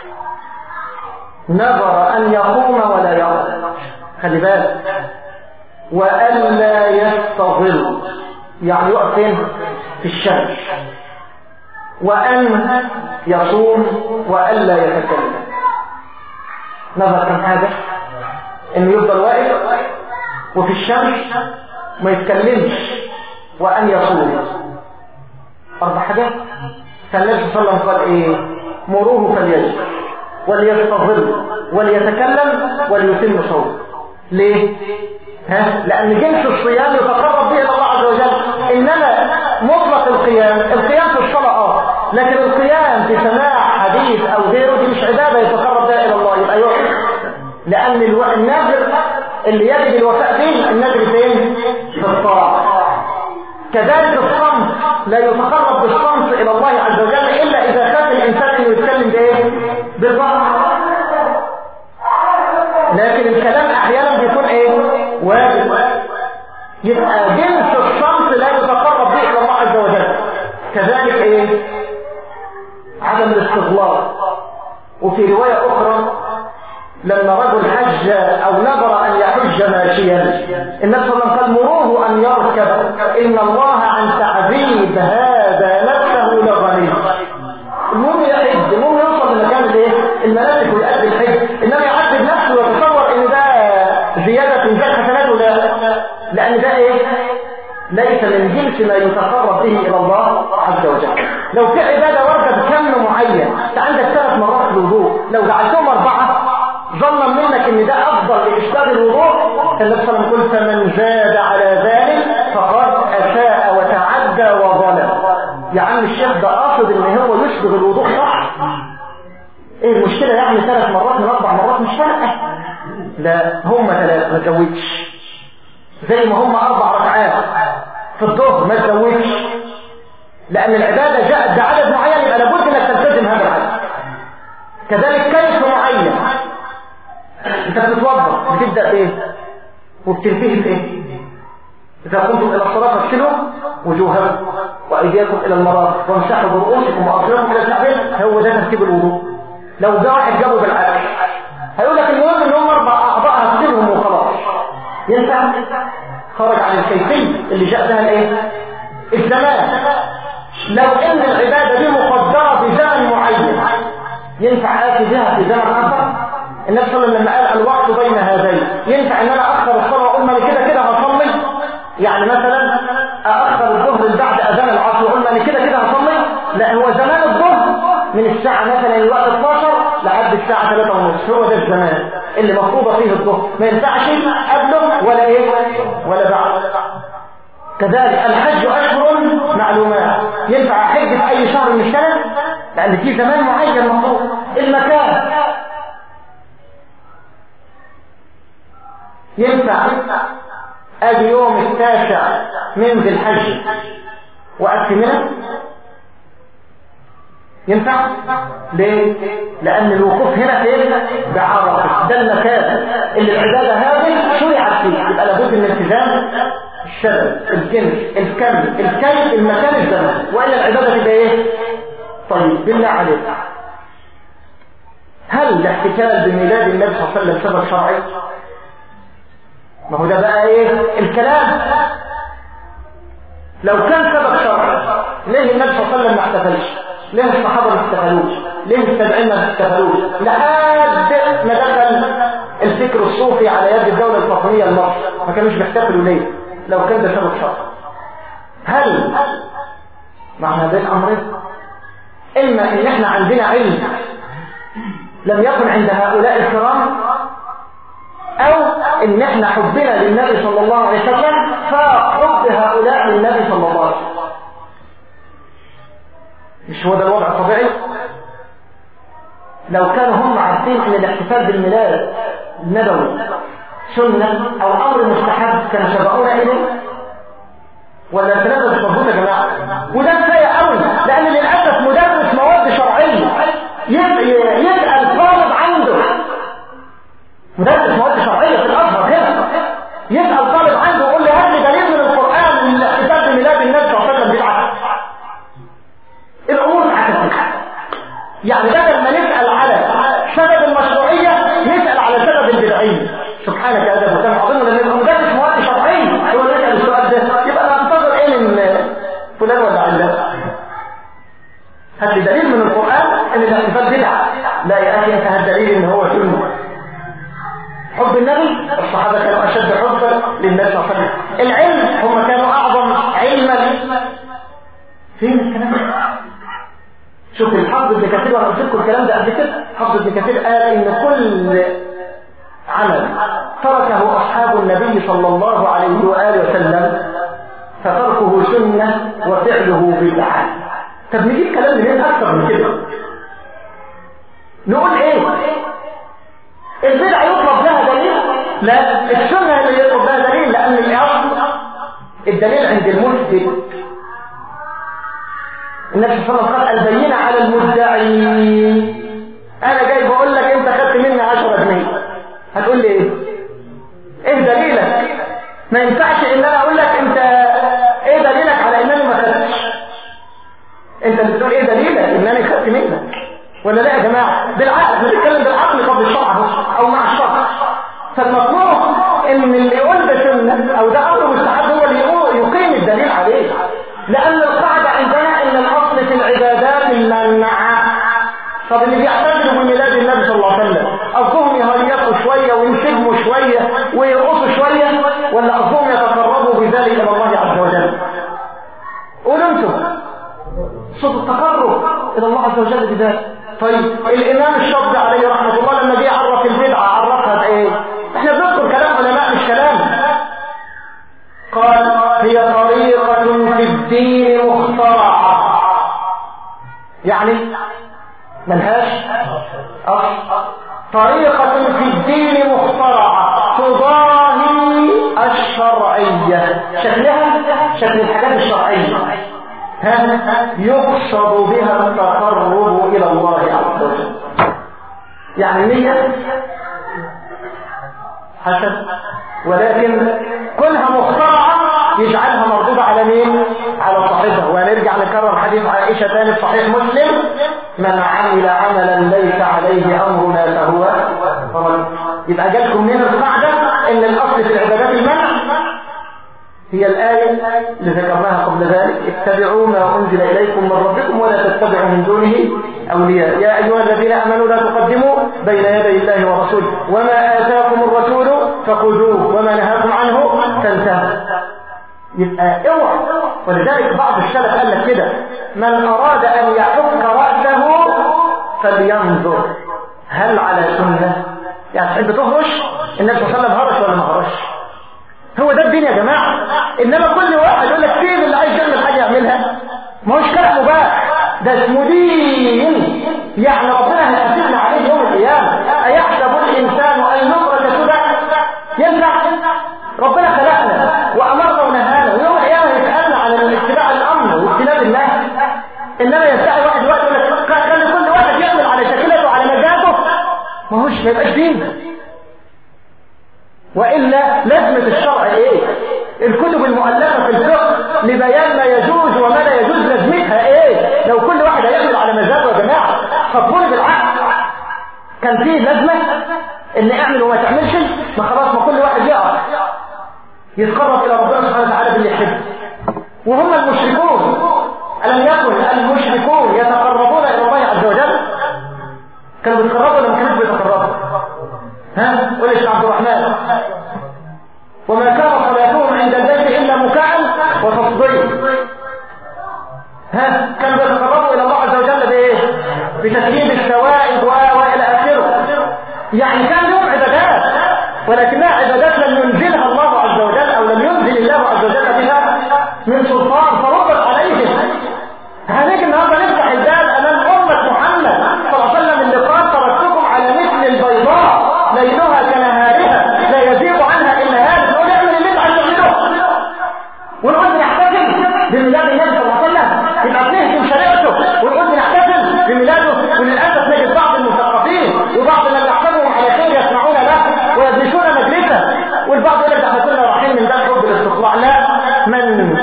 نظر ان يقوم ولا يقوم خلي بالك والا يستظل يعني يقف فين في الشمس وأن يصوم وألا يتكلم نظر كم حاجة انه يفضل واقف وفي الشمس ما يتكلمش وأن يصوم أربع حاجات فالنبي صلى الله عليه وسلم قال إيه مروه فليجب وليستظل وليتكلم وليتم صوم ليه ها؟ لأن جنس الصيام يتقرب به إلى الله عز وجل إنما مطلق القيام القيام في الصلاة آه لكن القيام في سماع حديث أو غيره دي مش عبادة يتقرب بها إلى الله يبقى يقف لأن الو... النذر اللي يجب الوفاء به النذر فين؟ في الطاعة كذلك الصمت لا يتقرب بالصمت إلى الله عز وجل إلا إذا خاف الإنسان أنه يتكلم بإيه؟ بالظهر لكن الكلام أحيانا بيكون إيه؟ واجب يبقى جنس الصمت لا يتقرب به الى الله عز وجل كذلك ايه عدم الاستغلاط وفي رواية اخرى لما رجل حج او نظر ان يحج ماشيا النبي صلى الله عليه وسلم قال مروه ان يركب ان الله عن تعذيب هذا نفسه لغني المهم يحج المهم يوصل لمكان الايه المناسك ويؤدي الحج انما يعذب نفسه ويتصور ان ده زيادة في ذات حسناته لا لأن ده إيه؟ ليس من جنس ما يتقرب به إلى الله عز وجل لو في عبادة وردة بكم معين أنت عندك ثلاث مرات الوضوء لو جعلتهم أربعة ظنا منك ان ده افضل لإشتاق الوضوء النبي صلى الله عليه وسلم قل فمن زاد على ذلك فقد اساء وتعدى وظلم يا عم الشيخ ده قاصد ان هو يشفع يسبغ الوضوء صح ايه المشكلة يعني ثلاث مرات من اربع مرات مش فارقة لا هم ثلاث ما تزودش زي ما هم اربع ركعات في الظهر ما تزودش لان العبادة جاءت بعدد معين يبقى لابد انك تلتزم هذا العدد كذلك كيف معين انت بتتوضا بتبدا بايه وبتنتهي بايه اذا قمتم الى الصلاه فاغسلوا وجوهكم وايديكم الى المرافق وامسحوا برؤوسكم وارجلكم الى الكعبين هو ده ترتيب الوضوء لو ده واحد جابه بالعكس هيقول لك المهم ان هم اربع اعضاء هغسلهم وخلاص ينفع خرج عن الكيفيه اللي جاء بها الايه الزمان لو ان العباده دي مقدره بزمن معين ينفع آتي بها في زمن آخر النبي صلى الله عليه وسلم لما قال الوقت بين هذين ينفع ان انا اخر الصلاه واقول ما كده كده هصلي يعني مثلا اخر الظهر اللي بعد اذان العصر واقول ما كده كده هصلي لا هو زمان الظهر من الساعه مثلا الوقت 12 لحد الساعه 3 ونص هو ده الزمان اللي مفروضه فيه الظهر ما ينفعش قبله ولا ايه ولا بعد كذلك الحج اشهر معلومات ينفع احج في اي شهر من السنه لان في زمان معين مفروض المكان ينفع ادي يوم التاسع من ذي الحج واكمله ينفع ليه لان الوقوف هنا فين بعرفه ده المكان اللي العباده هذه شرعت فيه يبقى لابد من التزام السبب الجنس الكم الكيف المكان الزمن والا العباده تبقى ايه طيب بالله عليك هل الاحتفال بميلاد النبي صلى الله عليه وسلم سبب شرعي ما هو ده بقى ايه الكلام لو كان سبب شرعي ليه النبي صلى الله عليه وسلم ما احتفلش ليه الصحابه ما احتفلوش ليه التابعين ما احتفلوش لحد ما دخل الفكر الصوفي على يد الدوله الفاطميه المصري ما كانوش بيحتفلوا ليه لو كان ده سبب شرعي هل معنى ذلك امرين اما ان احنا عندنا علم لم يكن عند هؤلاء الكرام او ان احنا حبنا للنبي صلى الله عليه وسلم فحب هؤلاء للنبي صلى الله عليه وسلم مش هو ده الوضع الطبيعي لو كانوا هم عارفين ان الاحتفال بالميلاد النبوي سنة او امر مستحب كانوا سبقونا اليه ولا الكلام ده مش مظبوط يا جماعه وده كفايه قوي لان للاسف مدرس مواد شرعيه يسال طالب عنده مدرس مواد شرعيه في الازهر هنا يسال طالب عنده يقول لي هات لي دليل من القران من الاحتفال بميلاد النبي صلى الله عليه وسلم بدعه الامور اتعكست يعني بدل ما نسال على سبب المشروعيه نسال على سبب البدعيه سبحانك يا ادم وكان عظيم لان يبقى مدرس مواد شرعيه هو اللي يسال السؤال ده يبقى ننتظر ايه من فلان ولا علان هات لي دليل من القران ان الاحتفال بدعه لا يا اخي انت هات دليل ان هو سنه حب النبي الصحابه كانوا اشد حبا للنبي صلى الله عليه وسلم العلم هم كانوا اعظم علما فين الكلام ده شوف الحافظ ابن كثير وانا قلت لكم الكلام ده قبل كده حافظ ابن كثير قال ان كل عمل تركه اصحاب النبي صلى الله عليه واله وسلم فتركه سنه وفعله بدعه طب نجيب كلام منين اكثر من كده نقول ايه البدعه يطلب لها دليل لا السنه اللي يطلب لها دليل لان الاصل الدليل عند المثبت النبي صلى الله عليه وسلم قال البينة على المدعي انا جاي بقول لك انت خدت مني 10 جنيه هتقول لي ايه ايه دليلك ما ينفعش ان انا اقول لك انت ايه دليلك على انني ما خدتش انت اللي بتقول ايه دليلك انني خدت منك ولا لا يا جماعه بالعقل بنتكلم بالعقل قبل الشرع او مع الشرع فالمطلوب ان اللي يقول ده سنه او ده امر مستحب هو اللي يقيم الدليل عليه لان القاعده عندنا ان الاصل في العبادات الممنعه طب اللي بيعتبروا بميلاد النبي صلى الله عليه وسلم قصدهم يهيصوا شويه وينسجموا شويه ويرقصوا شويه ولا قصدهم يتقربوا بذلك الى الله عز وجل قولوا انتم صوت التقرب الى الله عز وجل بذلك طيب الامام الشافعي عليه رحمه الله لما جه يعرف البدعه عرفها بايه احنا بنذكر كلام علماء مش كلام قال هي طريقه في الدين مخترعه يعني ملهاش أصل طريقة في الدين مخترعة تضاهي الشرعية شكلها شكل الحاجات الشرعية ها يقصد بها التقرب إلى الله عز وجل يعني نية حسن ولكن كلها مخترعة يجعلها مردودة على مين على صاحبها وهنرجع نكرر حديث عائشة تاني في صحيح مسلم من عمل عملا ليس عليه أمرنا فهو فرد يبقى جالكم من القاعدة ان الأصل في العبادات المنع هي الآية اللي ذكرناها قبل ذلك اتبعوا ما أنزل إليكم من ربكم ولا تتبعوا من دونه أولياء يا أيها الذين آمنوا لا تقدموا بين يدي الله ورسوله وما آتاكم الرسول فخذوه وما نهاكم عنه فانتهوا يبقى اوعى ولذلك بعض السلف قال لك كده من أراد أن يحك رأسه فلينظر هل على سنة يعني تحب تهرش النبي صلى الله عليه وسلم هرش ولا ما هرش هو ده الدين يا جماعة إنما كل واحد يقول لك فين اللي عايز يعمل حاجة يعملها ما هوش كلام مباح ده اسمه دين يعني ربنا هيحاسبنا عليه يوم القيامة أيحسب الإنسان أن يترك سدى ينفع ربنا خلقنا وأمرنا ونهانا ويوم القيامة يسألنا عن اتباع الأمر واجتناب النهي إنما يستعي واحد واحد يقول لك خلي كل واحد يعمل على شكلته وعلى مزاجه ما هوش ما يبقاش دين وإلا لازمة الشرع إيه الكتب المؤلفة في الفقه لبيان ما يجوز وما لا يجوز لازمتها إيه لو كل واحد هيعمل على مزاجه يا جماعة خطوني بالعقل كان فيه لازمة إن اعمل وما تعملش ما خلاص ما كل واحد يقع يتقرب إلى ربنا سبحانه وتعالى باللي يحب وهم المشركون ألم يكن المشركون يتقربون إلى الله عز وجل كانوا بيتقربوا ولا ما كانوش بيتقربوا ها قول يا عبد الرحمن وما كان صلاتهم عند البيت الا مكاء وتصديق ها كانوا بيتقربوا الى الله عز وجل بايه بتسليم الشوائب والى اخره يعني كان لهم عبادات ولكنها عبادات لم ينزلها الله عز وجل او لم ينزل الله عز وجل بها من سلطان فربط عليهم هنيجي النهارده نفتح الباب امام امه محمد صلى الله عليه وسلم اللي قال تركتكم على مثل البيضاء ليلها كنهارها لا يزيغ عنها الا هذا نقول اعمل اللي انت عايز تعمله ونقول نحتفل بميلاد النبي صلى الله عليه وسلم يبقى بنهدم شريعته ونقول نحتفل بميلاده وللاسف نجد بعض المثقفين وبعض من يحسبهم على خير يسمعون له ويجلسون مجلسه والبعض يقول لك احنا كنا رايحين من باب حب الاستطلاع لا من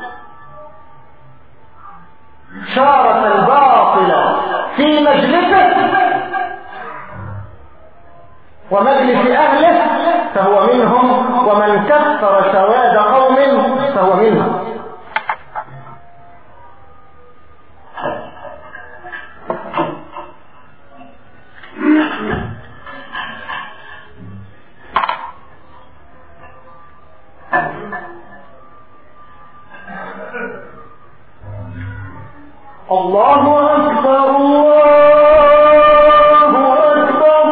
شارك الباطل في مجلسه ومجلس أهله فهو منهم ومن كثر سواد قوم فهو منهم الله أكبر الله أكبر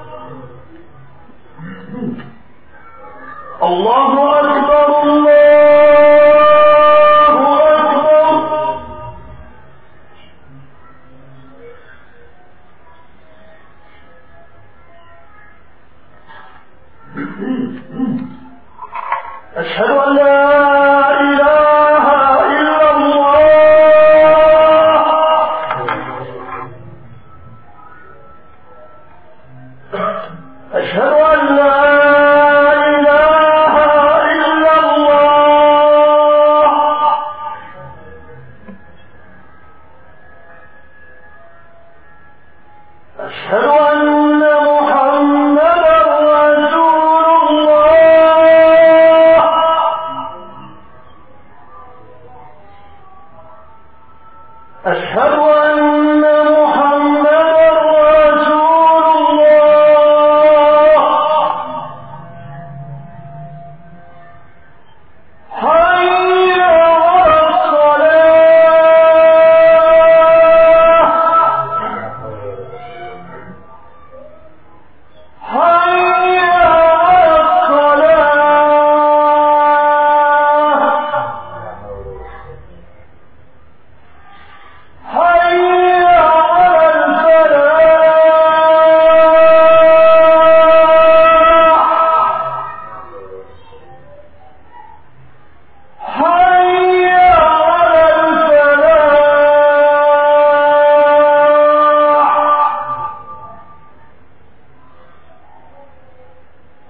الله أكبر الله أكبر أشهد أن لا إله إلا الله أشهد أن لا إله إلا الله أشهد أن محمدا رسول الله أشهد أن محمدا رسول الله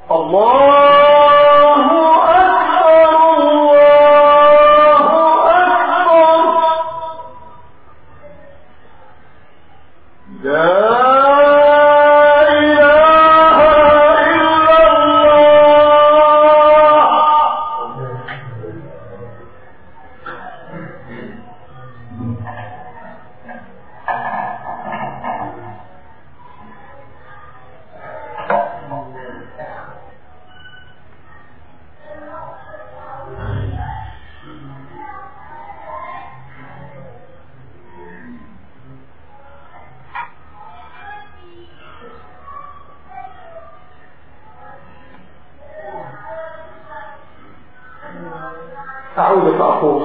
أعود فأقول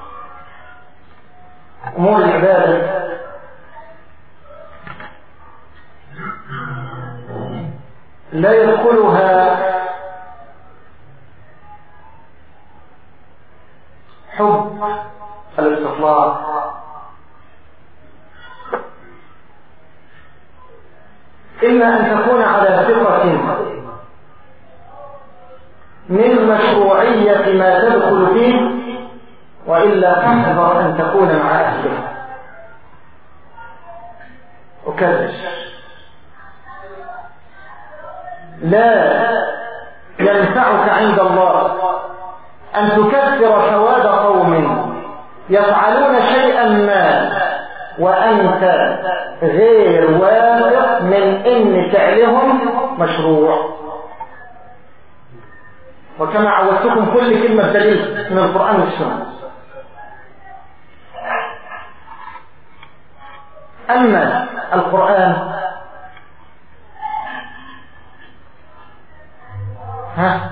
أمور العبادة لا يدخلها حب الاستطلاع إما أن تكون على ثقة من مشروعية ما تدخل فيه وإلا تحذر أن تكون مع أهله أكرر لا ينفعك عند الله أن تكفر سواد قوم يفعلون شيئا ما وأنت غير واثق من إن فعلهم مشروع وكما عودتكم كل كلمة دليل من القرآن والسنة أما القرآن ها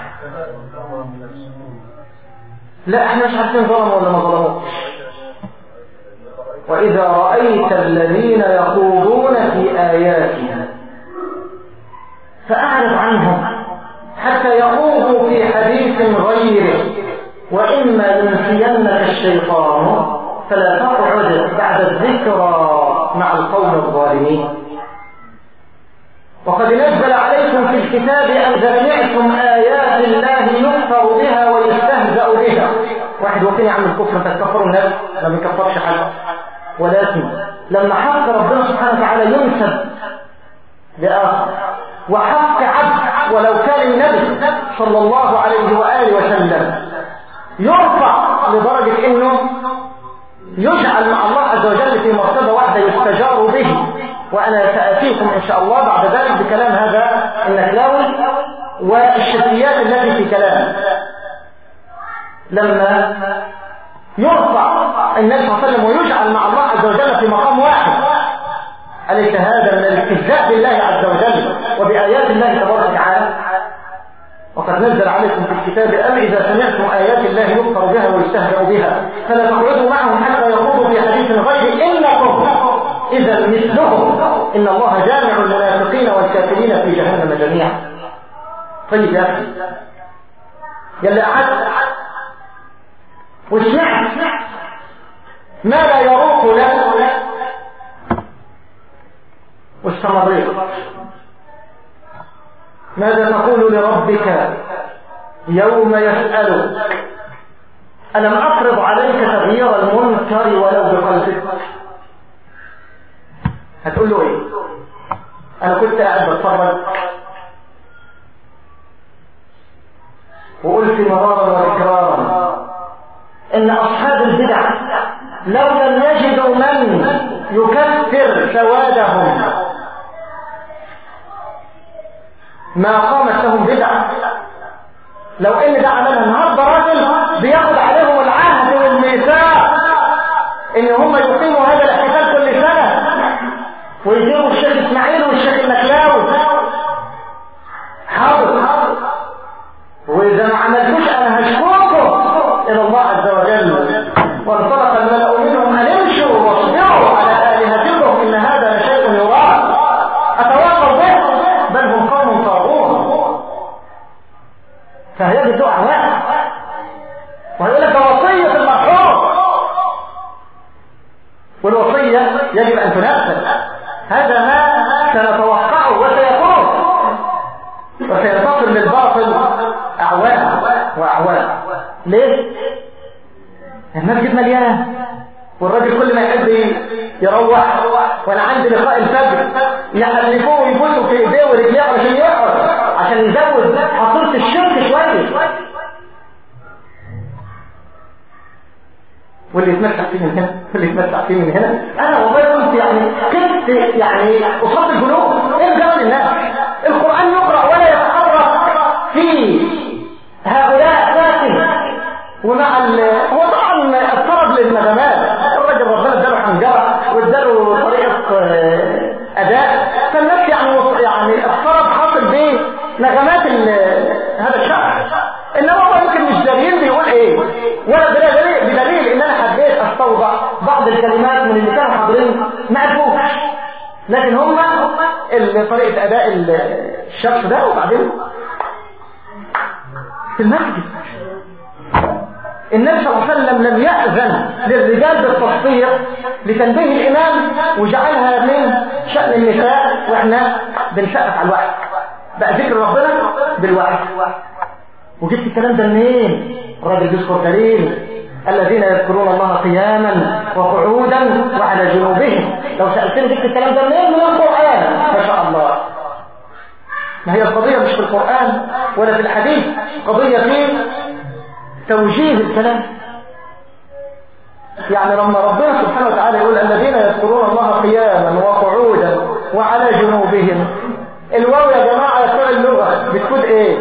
لا احنا مش عارفين ظلموا ولا ما ظلموا وإذا رأيت الذين يخوضون في آياتنا فأعرض عنهم حتى يخوضوا في حديث غيره وإما ينسينك الشيطان فلا تقعد بعد الذكرى مع القوم الظالمين وقد نزل عليكم في الكتاب أن سمعتم آيات الله يكفر بها ويستهزأ بها واحد وقني عن الكفر انت تكفروا الناس ما بنكفرش حد ولكن لما حق ربنا سبحانه وتعالى ينسب لآخر وحق عبد ولو كان النبي صلى الله عليه وآله وسلم يرفع لدرجة انه يجعل مع الله عز وجل في مرتبة واحدة يستجار به وأنا سأتيكم إن شاء الله بعد ذلك بكلام هذا النكلاوي والشركيات التي في كلامه لما يرفع النبي صلى الله عليه وسلم ويجعل مع الله عز وجل في مقام واحد أليس هذا من الاستهزاء بالله عز وجل وبآيات الله تبارك وتعالى وقد نزل عليكم في الكتاب أم إذا سمعتم آيات الله يذكر بها ويستهزأ بها فلا تقعدوا معهم حتى يخوضوا في حديث غير إنكم إذا مثلهم إن الله جامع المنافقين والكافرين في جهنم جميعا طيب يا أخي يلي أحد وسمعت ما لا يروق له واستمريت ماذا تقول لربك يوم يسأل ألم أفرض عليك تغيير المنكر ولو بقلبك هتقول له ايه انا كنت قاعد بتفرج وقلت مرارا وتكرارا ان اصحاب البدع لو لم يجدوا من يكفر سوادهم ما قامت لهم بدعة لو ان ده عملها النهارده راجل بياخد عليهم العهد والميثاق ان هم يقيموا هذا الاحتفال كل سنة ويجيبوا الشيخ اسماعيل والشيخ المكلاوي حاضر واذا ما عملتوش انا هشكوكم الى الله عز وجل وانطلق الملأ منهم ان امشوا واصبروا على الهتكم ان هذا لشيء يراد اتواصل به بل هم قوم طاغون فهي بدعاء واحد وهيقول لك وصيه المرحوم والوصيه يجب ان تنفذ هذا ما سنتوقعه وسيكون وسينتصر اعوام ليه المسجد مليان والراجل كل ما يحب يروح وانا عندي لقاء الفجر يحلفوه ويبوسوا في ايديه ورجليه علشان يقعد عشان يزود حصيله الشرك شويه واللي يتمتع فيه من هنا واللي يتمتع فيه من هنا انا والله كنت يعني كنت يعني قصاد القلوب ايه الجمال الناس القران يقرا ولا يتحرك في هؤلاء ساكن ومع ال... هو طبعا اضطرب للنغمات الراجل ربنا اداله حنجره واداله طريقه اداء فالناس يعني يعني اضطرب حاصل بنغمات ال... هذا الشعب انما هو يمكن مش دليل بيقول ايه ولا دليل بدليل ان انا حبيت استوضع بعض الكلمات من اللي كانوا حاضرين ما عرفوش لكن هم طريقه اداء الشخص ده وبعدين في المسجد النبي صلى الله عليه وسلم لم يأذن للرجال بالتصفير لتنبيه الإمام وجعلها من شأن النساء وإحنا بنسقف على الوحي بقى ذكر ربنا بالوحي وجبت الكلام ده منين؟ الراجل بيذكر دليل الذين يذكرون الله قياما وقعودا وعلى جنوبهم لو سألتني جبت الكلام ده منين؟ من القرآن ما شاء الله ما هي القضية مش في القرآن ولا في الحديث قضية في توجيه الكلام يعني لما ربنا سبحانه وتعالى يقول الذين يذكرون الله قياما وقعودا وعلى جنوبهم الواو يا جماعة يا بتوع اللغة بتكون ايه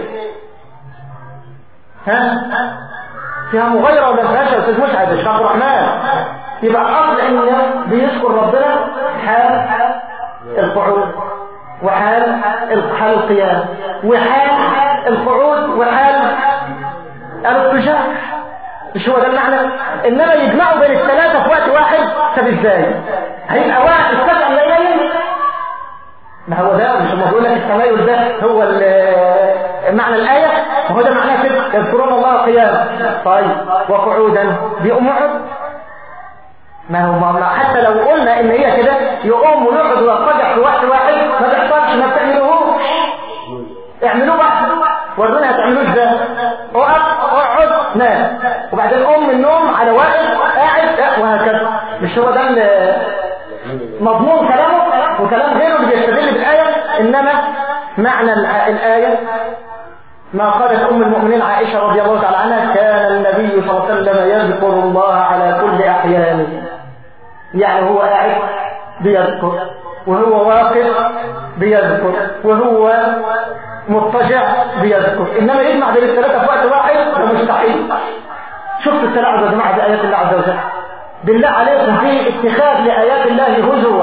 ها فيها مغيرة ولا فيهاش يا استاذ مسعد الشيخ عبد الرحمن يبقى الاصل ان بيذكر ربنا حال القعود وحال حال القيام وحال القعود وحال الارتجاع مش هو ده المعنى انما يجمعوا بين الثلاثه في وقت واحد طب ازاي هيبقى واحد السبع ليالي ما هو ده مش ما بقول لك التميز ده هو معنى الايه وهو ده معناه كده يذكرون الله قياما طيب وقعودا بيقوموا يقعد ما هو ما حتى لو قلنا ان هي كده يقوم ويقعد ويضطجع في وقت واحد ما بيحصلش ما بتعملوهوش اعملوه بقى ورونا هتعملوه ازاي اقف اقعد نام وبعدين قوم من النوم على واقف قاعد وهكذا مش هو ده مضمون كلامه وكلام غيره اللي بيستدل بالايه انما معنى الايه ما قالت ام المؤمنين عائشه رضي الله تعالى عنها كان النبي صلى الله عليه وسلم يذكر الله على كل احيانه يعني هو قاعد بيذكر وهو واقف بيذكر وهو مضطجع بيذكر انما يجمع بين الثلاثه في وقت واحد ده مستحيل شفت التلاعب يا جماعه بايات الله عز وجل بالله عليكم في اتخاذ لايات الله هزوا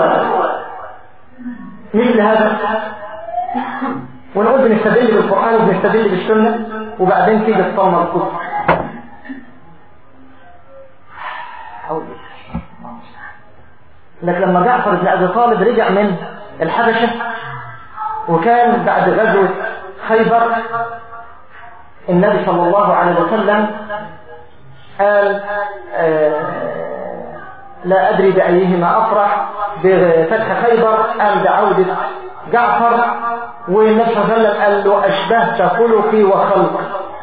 مثل هذا ونقول بنستدل بالقران وبنستدل بالسنه وبعدين تيجي تصنع الكفر لكن لما جعفر بن ابي طالب رجع من الحبشه وكان بعد غزوه خيبر النبي صلى الله عليه وسلم قال آه لا أدري بأيهما أفرح بفتح خيبر أم بعودة جعفر والنبي صلى الله عليه وسلم قال له أشبهت خلقي وخلق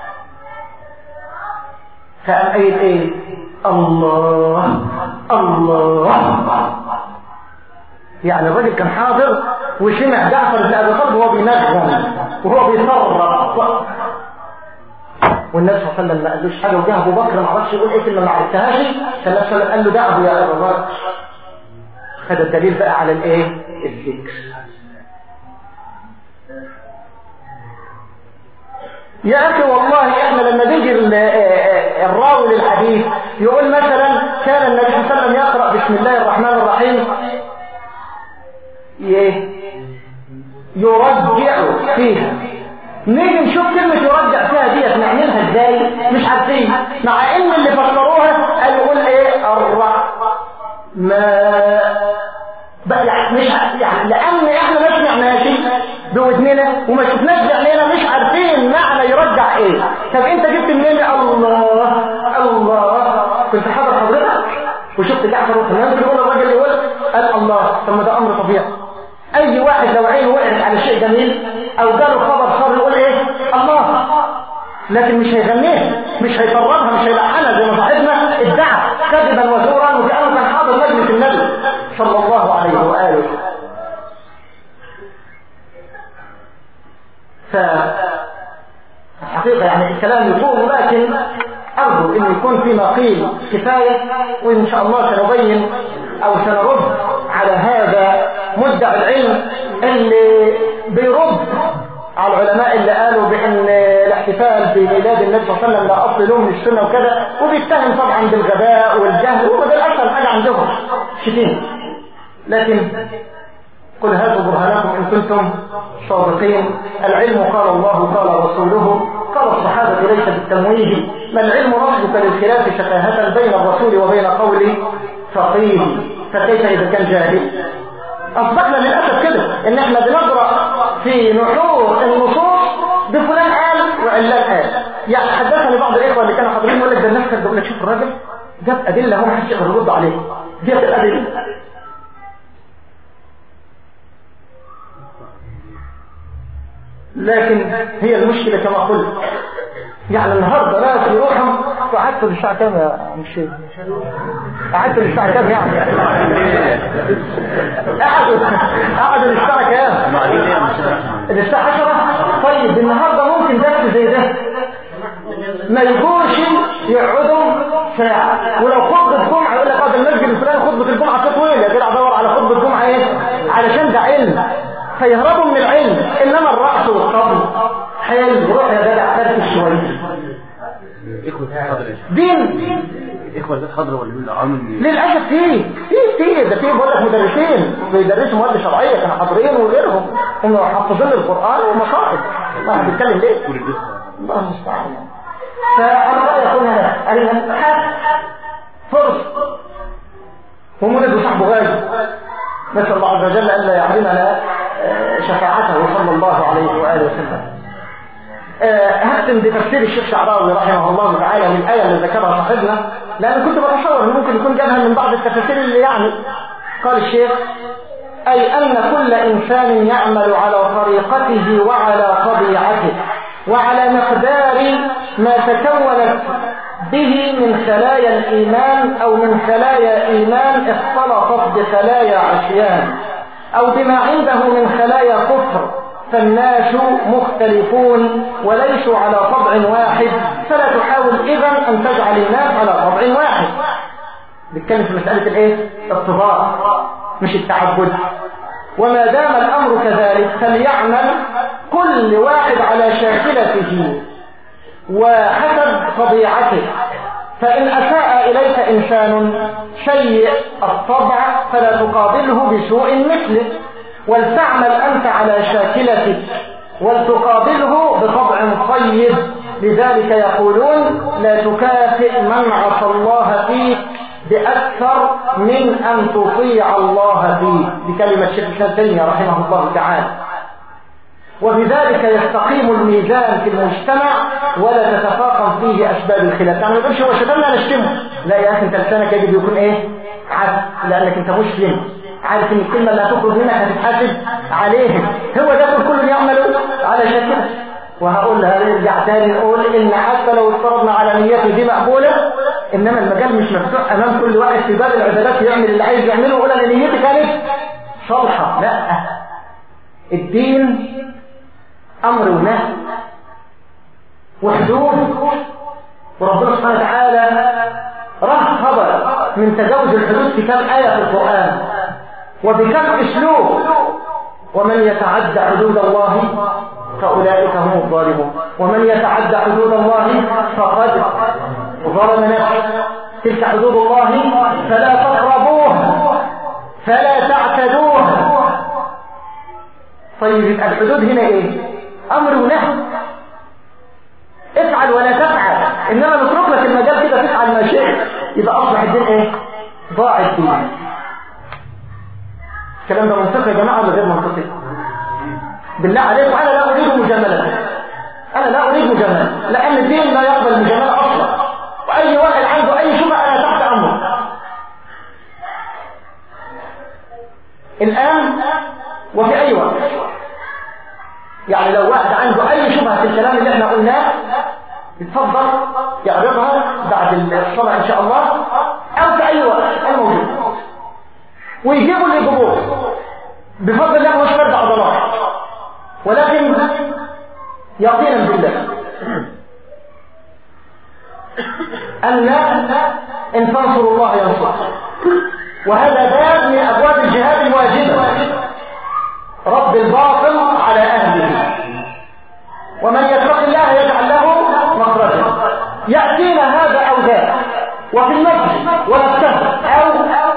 فقام قايل إيه الله الله يعني الراجل كان حاضر وسمع جعفر بن ابي طالب وهو بينغم وهو بيصرخ والنبي صلى الله عليه وسلم ما قالوش حاجه وجه ابو بكر ما عرفش يقول ايه كلمه ما عرفتهاش فالنبي صلى الله عليه وسلم قال له دعه يا ابا بكر خد الدليل بقى على الايه الذكر يا اخي والله احنا لما نيجي الراوي للحديث يقول مثلا كان النبي صلى الله عليه وسلم يقرا بسم الله الرحمن الرحيم يرجع فيها نيجي نشوف كلمة يرجع فيها ديت نعملها ازاي مش عارفين مع ان اللي فسروها قال يقول ايه الرع ما بقى يعني مش يعني لان احنا ما سمعناش بودننا وما شفناش بعينينا مش عارفين معنى يرجع ايه طب انت جبت منين الله الله كنت حاضر حضرتك وشفت جعفر وخلان بيقول الراجل يقول قال الله طب ما ده امر طبيعي اي واحد لو عينه وقعت على شيء جميل او جاله خبر صار يقول ايه الله لكن مش هيغنيه مش هيطردها مش هيلعنها زي ما صاحبنا ادعى كذبا وزورا وكانه كان حاضر مجلس النبي صلى الله عليه واله وسلم ف الحقيقة يعني الكلام يطول لكن أرجو أن يكون فيما قيل كفاية وإن شاء الله سنبين أو سنرد على هذا مدعي العلم اللي بيرد على العلماء اللي قالوا بأن الاحتفال بميلاد النبي صلى الله عليه وسلم لا أصل له من السنة وكذا وبيتهم طبعا بالغباء والجهل وده الأسهل حاجة عندهم شتين لكن قل هاتوا برهانكم إن كنتم صادقين العلم قال الله قال رسوله قال الصحابة ليس بالتمويه ما العلم رصدك للخلاف شفاهة بين الرسول وبين قول فقيه فكيف إذا كان جاهل أصبحنا للأسف كده إن إحنا بنقرأ في نحور النصوص بفلان قال وعلان قال يعني حدثني بعض الإخوة اللي كانوا حاضرين يقول لك ده الناس كانت بتقول لك شوف الراجل جاب أدلة هو محدش يقدر يرد عليه جاب الأدلة لكن هي المشكلة كما قلت يعني النهاردة ناس يروحوا قعدتوا للساعة كام يا مشي قعدتوا للساعة كام يعني قعدوا قعدوا للساعة كام للساعة 10 طيب النهاردة ممكن درس زي ده ما يجوش يقعدوا ساعة ولو خطبة جمعة يقول لك هذا المسجد الفلاني خطبة الجمعة طويلة يا جدع دور على خطبة جمعة ايه علشان ده علم فيهربوا من العلم انما الرأس والصبر حلو روح يا جدع فرق شوية دين اخوة ده حضر ولا من العامل للأسف فيه فيه كتير ده فيه بقول لك مدرسين بيدرسوا مواد شرعية كانوا حاضرين وغيرهم هم حافظين القرآن ومصاحب ما بيتكلم ليه؟ الله المستعان فالرأي يكون هذا الابحاث فرص ومولد وصاحبه غايب نسأل الله عز وجل أن لا يحرمنا شفاعته صلى الله عليه وآله وسلم هختم بتفسير الشيخ شعراوي رحمه الله تعالى من الآية اللي ذكرها صاحبنا لأن كنت بتصور أنه ممكن يكون جابها من بعض التفاسير اللي يعني قال الشيخ أي أن كل إنسان يعمل على طريقته وعلى طبيعته وعلى مقدار ما تكونت به من خلايا الإيمان أو من خلايا إيمان اختلطت بخلايا عصيان أو بما عنده من خلايا كفر فالناس مختلفون وليسوا على طبع واحد فلا تحاول إذا أن تجعل الناس على طبع واحد بتكلم في مسألة الايه؟ الطباع مش التعبد وما دام الأمر كذلك فليعمل كل واحد على شاكلته وحسب طبيعته فإن أساء إليك إنسان سيء الطبع فلا تقابله بسوء مثله ولتعمل أنت على شاكلتك ولتقابله بطبع طيب لذلك يقولون لا تكافئ من عصى الله فيك بأكثر من أن تطيع الله فيه بكلمة شيخ التيمية رحمه الله تعالى وبذلك يستقيم الميزان في المجتمع ولا تتفاقم فيه أسباب الخلاف يعني ما يقولش هو شتمنا نشتمه لا يا أخي أنت لسانك يجب يكون إيه عدل لأنك أنت مسلم عارف ان الكلمة اللي هتخرج منك هتتحاسب عليهم هو ده كل يعمل على شكله وهقول هنرجع تاني نقول ان حتى لو افترضنا على نيته دي مقبولة انما المجال مش مفتوح امام كل واحد في باب العبادات يعمل اللي عايز يعمله ويقول انا نيتي كانت صالحة لا الدين امر ونهي وحدود وربنا سبحانه وتعالى رهب من تجاوز الحدود في كم آية في القرآن وبكم اسلوب ومن يتعدى حدود الله فأولئك هم الظالمون ومن يتعدى حدود الله فقد ظلم نفسه تلك حدود الله فلا تقربوها فلا تعتدوها طيب الحدود هنا ايه امر ونهي افعل ولا تفعل انما نترك لك المجال كده تفعل ما شئت يبقى اصبح الدين ايه ضاع الدين الكلام ده منطقي يا جماعه ولا غير منطقي بالله عليكم انا لا اريد مجامله انا لا اريد مجامله لان الدين لا يقبل المجامله اصلا واي واحد عنده اي شبهه انا تحت امره الان وفي اي وقت يعني لو واحد عنده اي شبهه في الكلام اللي احنا قلناه اتفضل يعرضها بعد الصلاة إن شاء الله أو في أي وقت الموجود ويجيبوا اللي يجيبوه بفضل الله مش فرد عضلات ولكن يقينا بالله أن إن تنصروا الله ينصر وهذا باب من أبواب الجهاد الواجبة رد الباطل على أهله ومن يتق الله يجعل له مخرجا يأتينا هذا أو ذاك وفي المسجد ونستهزئ أو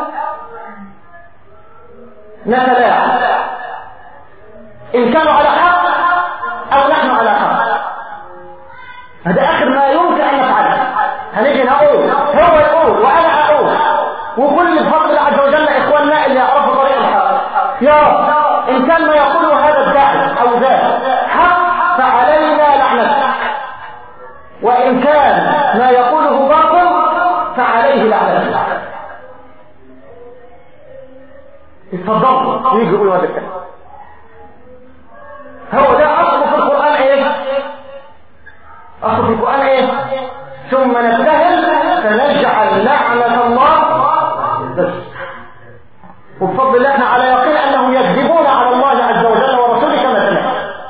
نتلاعب إن كانوا على حق أو نحن على حق هذا آخر ما يمكن أن نفعله هنيجي نقول هو يقول وأنا أقول وكل بفضل الله عز وجل إخواننا اللي يعرفوا طريق الحق يا إن كان ما يقوله هذا الداعي أو ذاك حق فعلينا لعنته وإن كان ما يقوله باطل فعليه لعنته اتفضل ويجي يقول هذا الكلام هو ده أصله في القرآن إيه أصله في القرآن إيه ثم نبتهل فنجعل لعنة الله بس وبفضل الله احنا على يقين أنهم يكذبون على الله عز وجل ورسوله كما سمعنا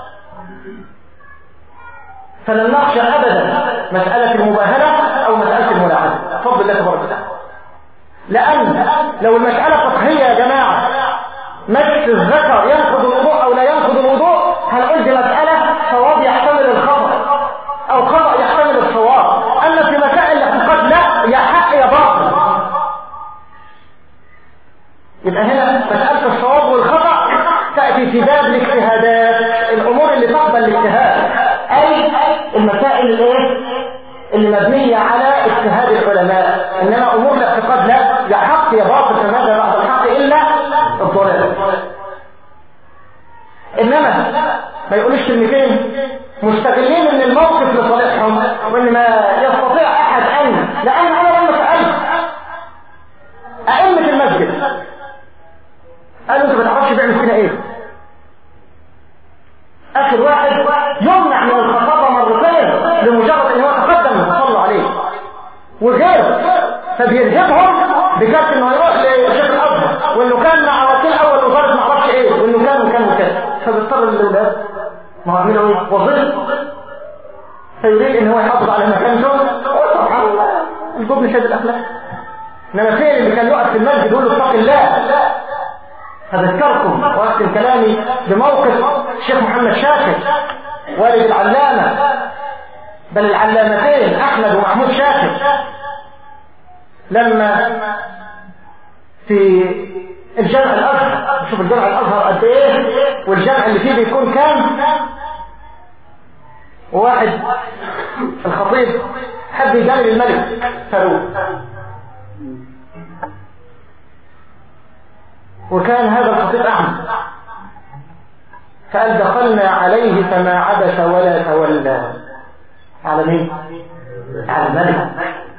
فلن نخشى أبدا مسألة المباهلة أو مسألة الملاعبة بفضل الله تبارك وتعالى لأن لو المسألة فقهية يا جماعة مس الذكر ينقض الوضوء أو لا ينقض الوضوء هنقول دي مسألة صواب يحتمل الخطأ أو خطأ يحتمل الصواب أما في مسائل الاعتقاد لا يا حق يا باطل يبقى هنا مسألة الصواب والخطأ تأتي في باب الاجتهادات الأمور اللي تقبل الاجتهاد أي المسائل الايه اللي مبنية على اجتهاد العلماء إنما أمور الاعتقاد لا يا حق يا باطل فماذا بعد الحق إلا الضلال إنما ما يقولوش كلمتين مستغلين ان الموقف لصالحهم وان ما يستطيع احد ان لان انا لما سالت ائمه المسجد قالوا انت ما تعرفش بيعمل فينا ايه اخر واحد يمنع من الخطابه مرتين لمجرد ان هو تقدم وصلوا عليه وغير فبيرهبهم بكارت انه يروح لشيخ الازهر وانه كان مع وكيل اول وزاره ما اعرفش ايه وانه كان وكان وكان فبيضطر الاولاد ما هو عاملين ايه وظيفه فيريد ان هو يحافظ على مكانته سبحان الله الجبن شد الاخلاق انما فين اللي كان يقف في المسجد يقول له اتق الله هذكركم واختم كلامي بموقف الشيخ محمد شاكر والد العلامه بل العلامتين احمد ومحمود شاكر لما في الجامع الازهر شوف الجامع الازهر قد ايه والجامع اللي فيه بيكون كام وواحد الخطيب حب يجامل الملك فاروق وكان هذا الخطيب اعمى فقال دخلنا عليه فما عبس ولا تولى على مين على الملك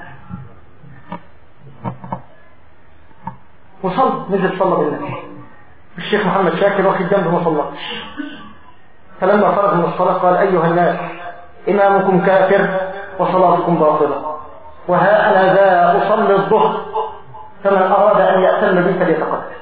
وصل نزل صلى بالناس الشيخ محمد شاكر واخد جنبه ما صلىش فلما فرغ من الصلاة قال أيها الناس إمامكم كافر وصلاتكم باطلة وها أنا ذا أصلي الظهر فمن أراد أن يأتم بي فليتقدم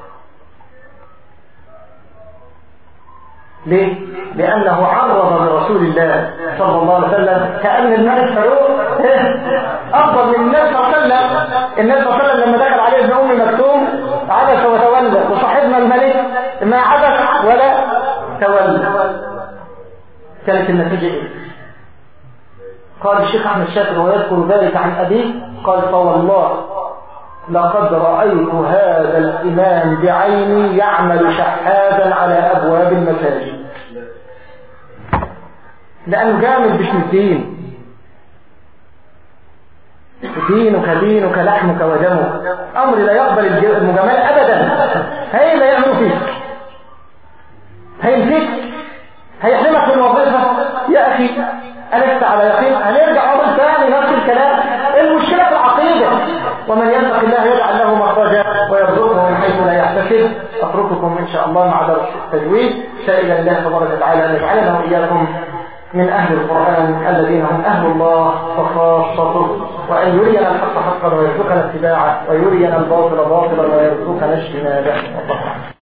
ليه؟ لأنه عرض برسول الله صلى الله عليه وسلم كأن الملك فاروق أفضل من النبي صلى الله عليه وسلم النبي صلى الله عليه وسلم لما دخل عليه ابن أم مكتوم عبس وتولى وصاحبنا الملك ما عبس ولا تولى كانت النتيجة إيه؟ قال الشيخ أحمد شاكر ويذكر ذلك عن أبيه قال فوالله لقد رأيت هذا الإمام بعيني يعمل شحاذا على أبواب المساجد لأنه جامل باسم الدين دينك دينك لحمك ودمك أمر لا يقبل المجاملة أبدا هي لا يعمل فيك هيمسك هيحرمك من وظيفة يا أخي ألست على يقين هنرجع أمر ثاني نفس الكلام المشكلة في العقيدة ومن يتق الله يجعل له مخرجا ويرزقه من حيث لا يحتسب أترككم إن شاء الله مع درس التجويد سائلا الله تبارك وتعالى أن يجعلنا وإياكم من أهل القرآن الذين هم أهل الله وخاصته وأن يرينا الحق حقا ويرزقنا اتباعه ويرينا الباطل باطلا ويرزقنا اجتنابه والله